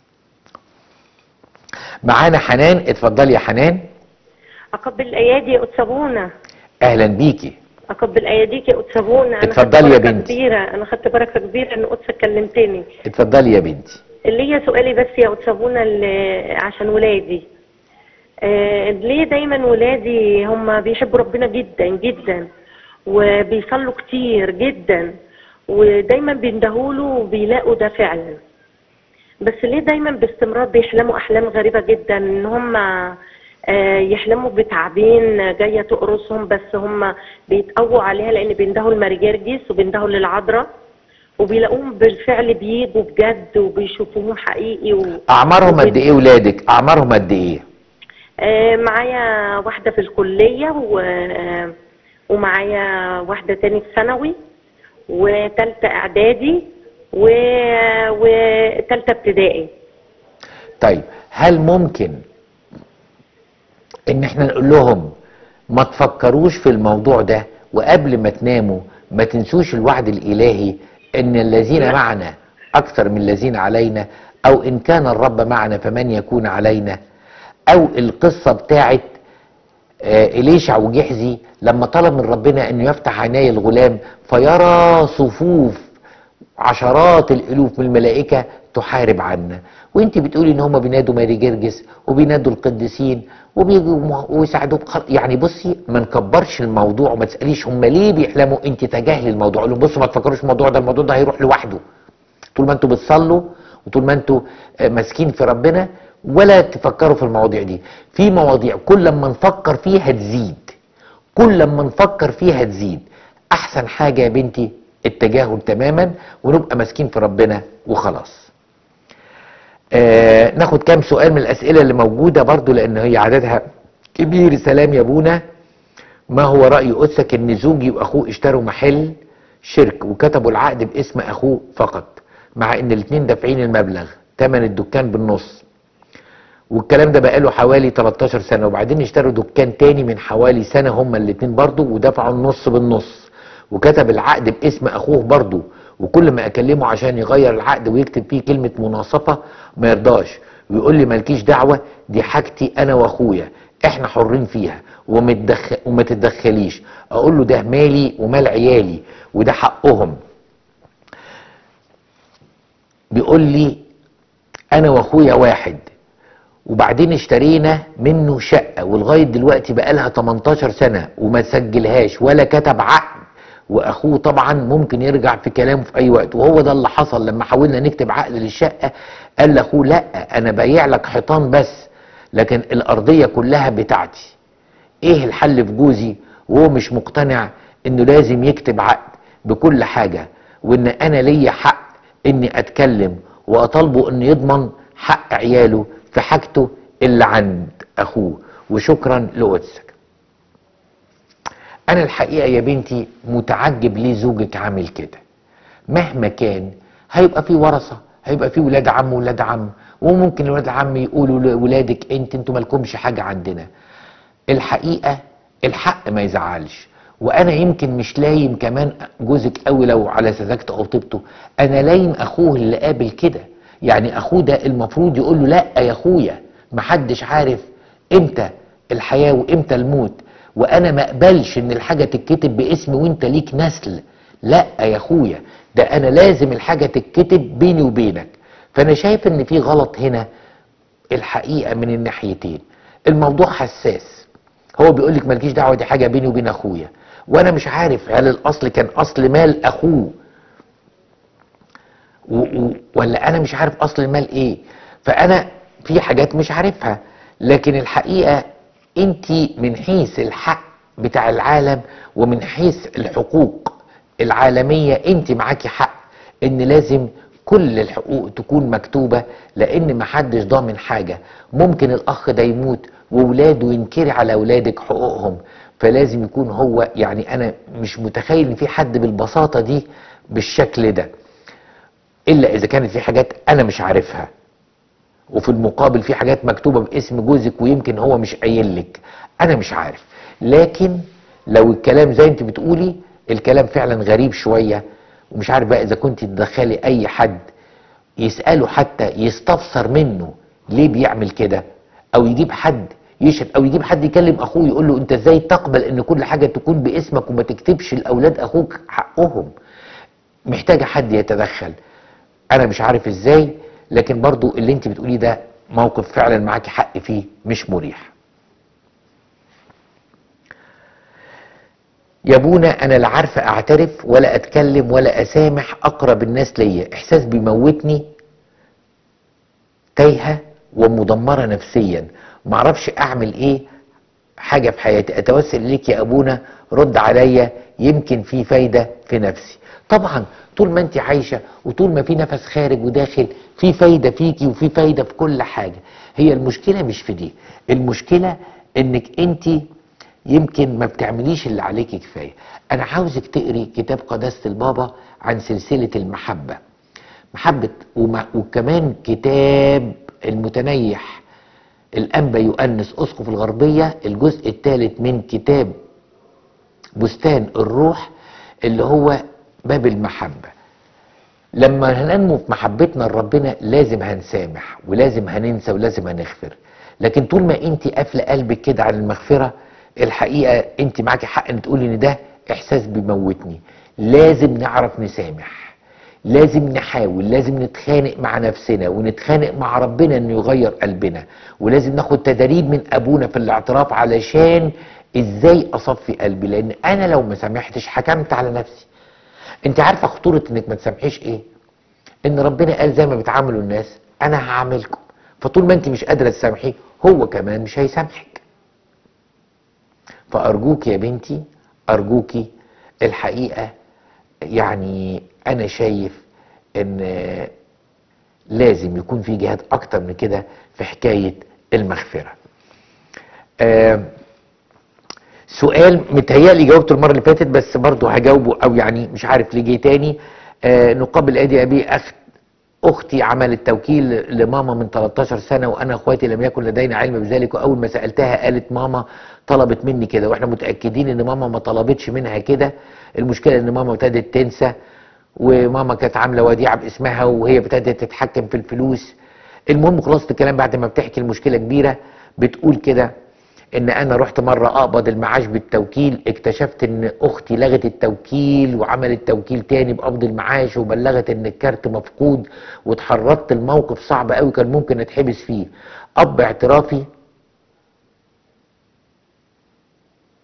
معانا حنان اتفضلي يا حنان اقبل الايادي يا أتسابونا اهلا بيكي اقبل اياديك يا أتسابونا انا خدت اتفضلي يا بركة بنتي. كبيره انا خدت بركه كبيره ان قدسك كلمتني اتفضلي يا بنتي اللي هي سؤالي بس يا أتسابونا اللي- عشان ولادي آه ليه دايما ولادي هم بيحبوا ربنا جدا جدا وبيصلوا كتير جدا ودايما بيندهوله وبيلاقوا ده فعلا بس ليه دايما باستمرار بيحلموا احلام غريبه جدا ان هم آه، يحلموا بتعابين جايه تقرصهم بس هم بيتقووا عليها لان بيندهوا المرجرجس وبيندهوا للعذراء وبيلاقوهم بالفعل بيجوا بجد وبيشوفوهم حقيقي و... اعمارهم قد ايه ولادك اعمارهم قد ايه آه، معايا واحدة في الكلية و... ومعايا واحدة تاني في ثانوي وتالتة إعدادي و... وتالتة ابتدائي طيب هل ممكن ان احنا نقول لهم ما تفكروش في الموضوع ده وقبل ما تناموا ما تنسوش الوعد الالهي ان الذين معنا اكثر من الذين علينا او ان كان الرب معنا فمن يكون علينا او القصة بتاعت آه، إليشع وجحزي لما طلب من ربنا انه يفتح عيني الغلام فيرى صفوف عشرات الالوف من الملائكه تحارب عنا وانت بتقولي ان هم بينادوا ماري جرجس وبينادوا القديسين وبيجوا م- ويساعدوك خل- يعني بصي ما نكبرش الموضوع وما تساليش هم ليه بيحلموا انت تجاهلي الموضوع قول لهم بصوا ما تفكروش في الموضوع ده الموضوع ده هيروح لوحده طول ما انتوا بتصلوا وطول ما انتوا آه، ماسكين في ربنا ولا تفكروا في المواضيع دي في مواضيع كل ما نفكر فيها تزيد كل ما نفكر فيها تزيد احسن حاجه يا بنتي التجاهل تماما ونبقى ماسكين في ربنا وخلاص آه ناخد كام سؤال من الاسئله اللي موجوده برضو لان هي عددها كبير سلام يا ابونا ما هو راي قدسك ان زوجي واخوه اشتروا محل شرك وكتبوا العقد باسم اخوه فقط مع ان الاتنين دافعين المبلغ تمن الدكان بالنص والكلام ده بقاله حوالي 13 سنه وبعدين اشتروا دكان تاني من حوالي سنه هما الاتنين برضو ودفعوا النص بالنص وكتب العقد باسم اخوه برضو وكل ما اكلمه عشان يغير العقد ويكتب فيه كلمه مناصفه ما يرضاش ويقول لي مالكيش دعوه دي حاجتي انا واخويا احنا حرين فيها ومتدخ... وما تتدخليش اقول له ده مالي ومال عيالي وده حقهم بيقول لي انا واخويا واحد وبعدين اشترينا منه شقة ولغاية دلوقتي بقالها 18 سنة وما سجلهاش ولا كتب عقد واخوه طبعا ممكن يرجع في كلامه في اي وقت وهو ده اللي حصل لما حاولنا نكتب عقد للشقه قال لاخوه لا انا بايع لك حيطان بس لكن الارضيه كلها بتاعتي ايه الحل في جوزي وهو مش مقتنع انه لازم يكتب عقد بكل حاجه وان انا ليا حق اني اتكلم واطالبه انه يضمن حق عياله في حاجته اللي عند اخوه وشكرا لقدسك انا الحقيقه يا بنتي متعجب ليه زوجك عامل كده مهما كان هيبقى في ورثه هيبقى في ولاد عم وولاد عم وممكن ولاد العم يقولوا لولادك انت انتوا مالكمش حاجه عندنا الحقيقه الحق ما يزعلش وانا يمكن مش لايم كمان جوزك قوي لو على سذاجته او طيبته انا لايم اخوه اللي قابل كده يعني اخوه ده المفروض يقول له لا يا اخويا محدش عارف امتى الحياه وامتى الموت وانا ما اقبلش ان الحاجه تتكتب باسمي وانت ليك نسل لا يا اخويا ده انا لازم الحاجه تتكتب بيني وبينك فانا شايف ان في غلط هنا الحقيقه من الناحيتين الموضوع حساس هو بيقول لك مالكيش دعوه دي حاجه بيني وبين اخويا وانا مش عارف هل الاصل كان اصل مال اخوه و و ولا انا مش عارف اصل المال ايه فانا في حاجات مش عارفها لكن الحقيقه انت من حيث الحق بتاع العالم ومن حيث الحقوق العالميه انت معاكي حق ان لازم كل الحقوق تكون مكتوبه لان محدش ضامن حاجه ممكن الاخ ده يموت وولاده ينكري على اولادك حقوقهم فلازم يكون هو يعني انا مش متخيل ان في حد بالبساطه دي بالشكل ده الا اذا كانت في حاجات انا مش عارفها وفي المقابل في حاجات مكتوبه باسم جوزك ويمكن هو مش قايل لك انا مش عارف لكن لو الكلام زي انت بتقولي الكلام فعلا غريب شويه ومش عارف بقى اذا كنت تدخلي اي حد يساله حتى يستفسر منه ليه بيعمل كده او يجيب حد يشهد او يجيب حد يكلم اخوه يقول له انت ازاي تقبل ان كل حاجه تكون باسمك وما تكتبش لاولاد اخوك حقهم محتاجه حد يتدخل انا مش عارف ازاي لكن برضو اللي انت بتقوليه ده موقف فعلا معاكي حق فيه مش مريح يا ابونا انا لا عارفه اعترف ولا اتكلم ولا اسامح اقرب الناس ليا احساس بيموتني تايهه ومدمره نفسيا معرفش اعمل ايه حاجه في حياتي اتوسل اليك يا ابونا رد عليا يمكن في فايده في نفسي طبعا طول ما انت عايشه وطول ما في نفس خارج وداخل في فايده فيكي وفي فايده في كل حاجه هي المشكله مش في دي المشكله انك انت يمكن ما بتعمليش اللي عليكي كفايه انا عاوزك تقري كتاب قداسه البابا عن سلسله المحبه محبه وما وكمان كتاب المتنيح الانبا يؤنس اسقف الغربيه الجزء الثالث من كتاب بستان الروح اللي هو باب المحبه لما هننمو في محبتنا لربنا لازم هنسامح ولازم هننسى ولازم هنغفر لكن طول ما انت قافله قلبك كده عن المغفره الحقيقه انت معاكي حق ان تقولي ان ده احساس بيموتني لازم نعرف نسامح لازم نحاول لازم نتخانق مع نفسنا ونتخانق مع ربنا انه يغير قلبنا ولازم ناخد تدريب من ابونا في الاعتراف علشان ازاي اصفي قلبي لان انا لو ما سامحتش حكمت على نفسي انت عارفه خطوره انك ما تسامحيش ايه ان ربنا قال زي ما بيتعاملوا الناس انا هعاملكم فطول ما انت مش قادره تسامحيه هو كمان مش هيسامحك فارجوك يا بنتي ارجوكي الحقيقه يعني انا شايف ان لازم يكون في جهاد اكتر من كده في حكايه المغفره آه سؤال متهيألي جاوبته المره اللي فاتت بس برضه هجاوبه او يعني مش عارف ليه جه تاني آه نقابل ادي ابي اخت اختي عملت توكيل لماما من 13 سنه وانا اخواتي لم يكن لدينا علم بذلك واول ما سالتها قالت ماما طلبت مني كده واحنا متاكدين ان ماما ما طلبتش منها كده المشكله ان ماما ابتدت تنسى وماما كانت عامله وديعه باسمها وهي ابتدت تتحكم في الفلوس المهم خلاصه الكلام بعد ما بتحكي المشكله كبيره بتقول كده ان انا رحت مره اقبض المعاش بالتوكيل اكتشفت ان اختي لغت التوكيل وعملت توكيل تاني بقبض المعاش وبلغت ان الكارت مفقود واتحركت الموقف صعب قوي كان ممكن اتحبس فيه اب اعترافي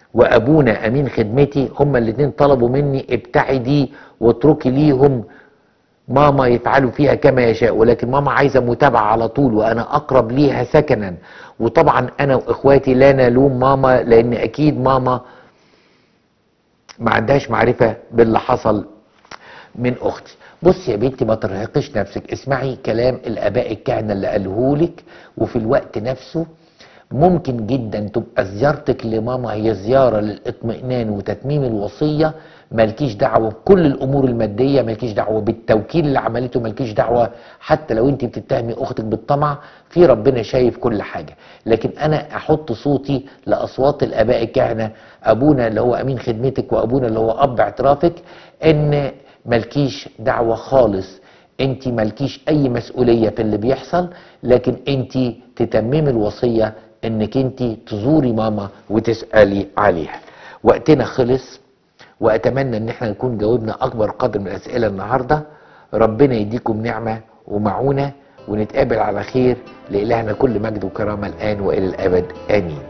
وابونا امين خدمتي هما الاتنين طلبوا مني ابتعدي واتركي ليهم ماما يفعلوا فيها كما يشاء ولكن ماما عايزه متابعه على طول وانا اقرب ليها سكنا وطبعا انا واخواتي لا نلوم ماما لان اكيد ماما ما عندهاش معرفه باللي حصل من اختي بص يا بنتي ما ترهقيش نفسك اسمعي كلام الاباء الكهنه اللي قالهولك وفي الوقت نفسه ممكن جدا تبقى زيارتك لماما هي زياره للاطمئنان وتتميم الوصيه مالكيش دعوه بكل الامور الماديه مالكيش دعوه بالتوكيل اللي عملته مالكيش دعوه حتى لو انت بتتهمي اختك بالطمع في ربنا شايف كل حاجه لكن انا احط صوتي لاصوات الاباء الكهنه ابونا اللي هو امين خدمتك وابونا اللي هو اب اعترافك ان مالكيش دعوه خالص انت مالكيش اي مسؤوليه في اللي بيحصل لكن انت تتممي الوصيه انك انت تزوري ماما وتسالي عليها وقتنا خلص واتمنى ان احنا نكون جاوبنا اكبر قدر من الاسئله النهارده ربنا يديكم نعمه ومعونه ونتقابل على خير لالهنا كل مجد وكرامه الان والى الابد امين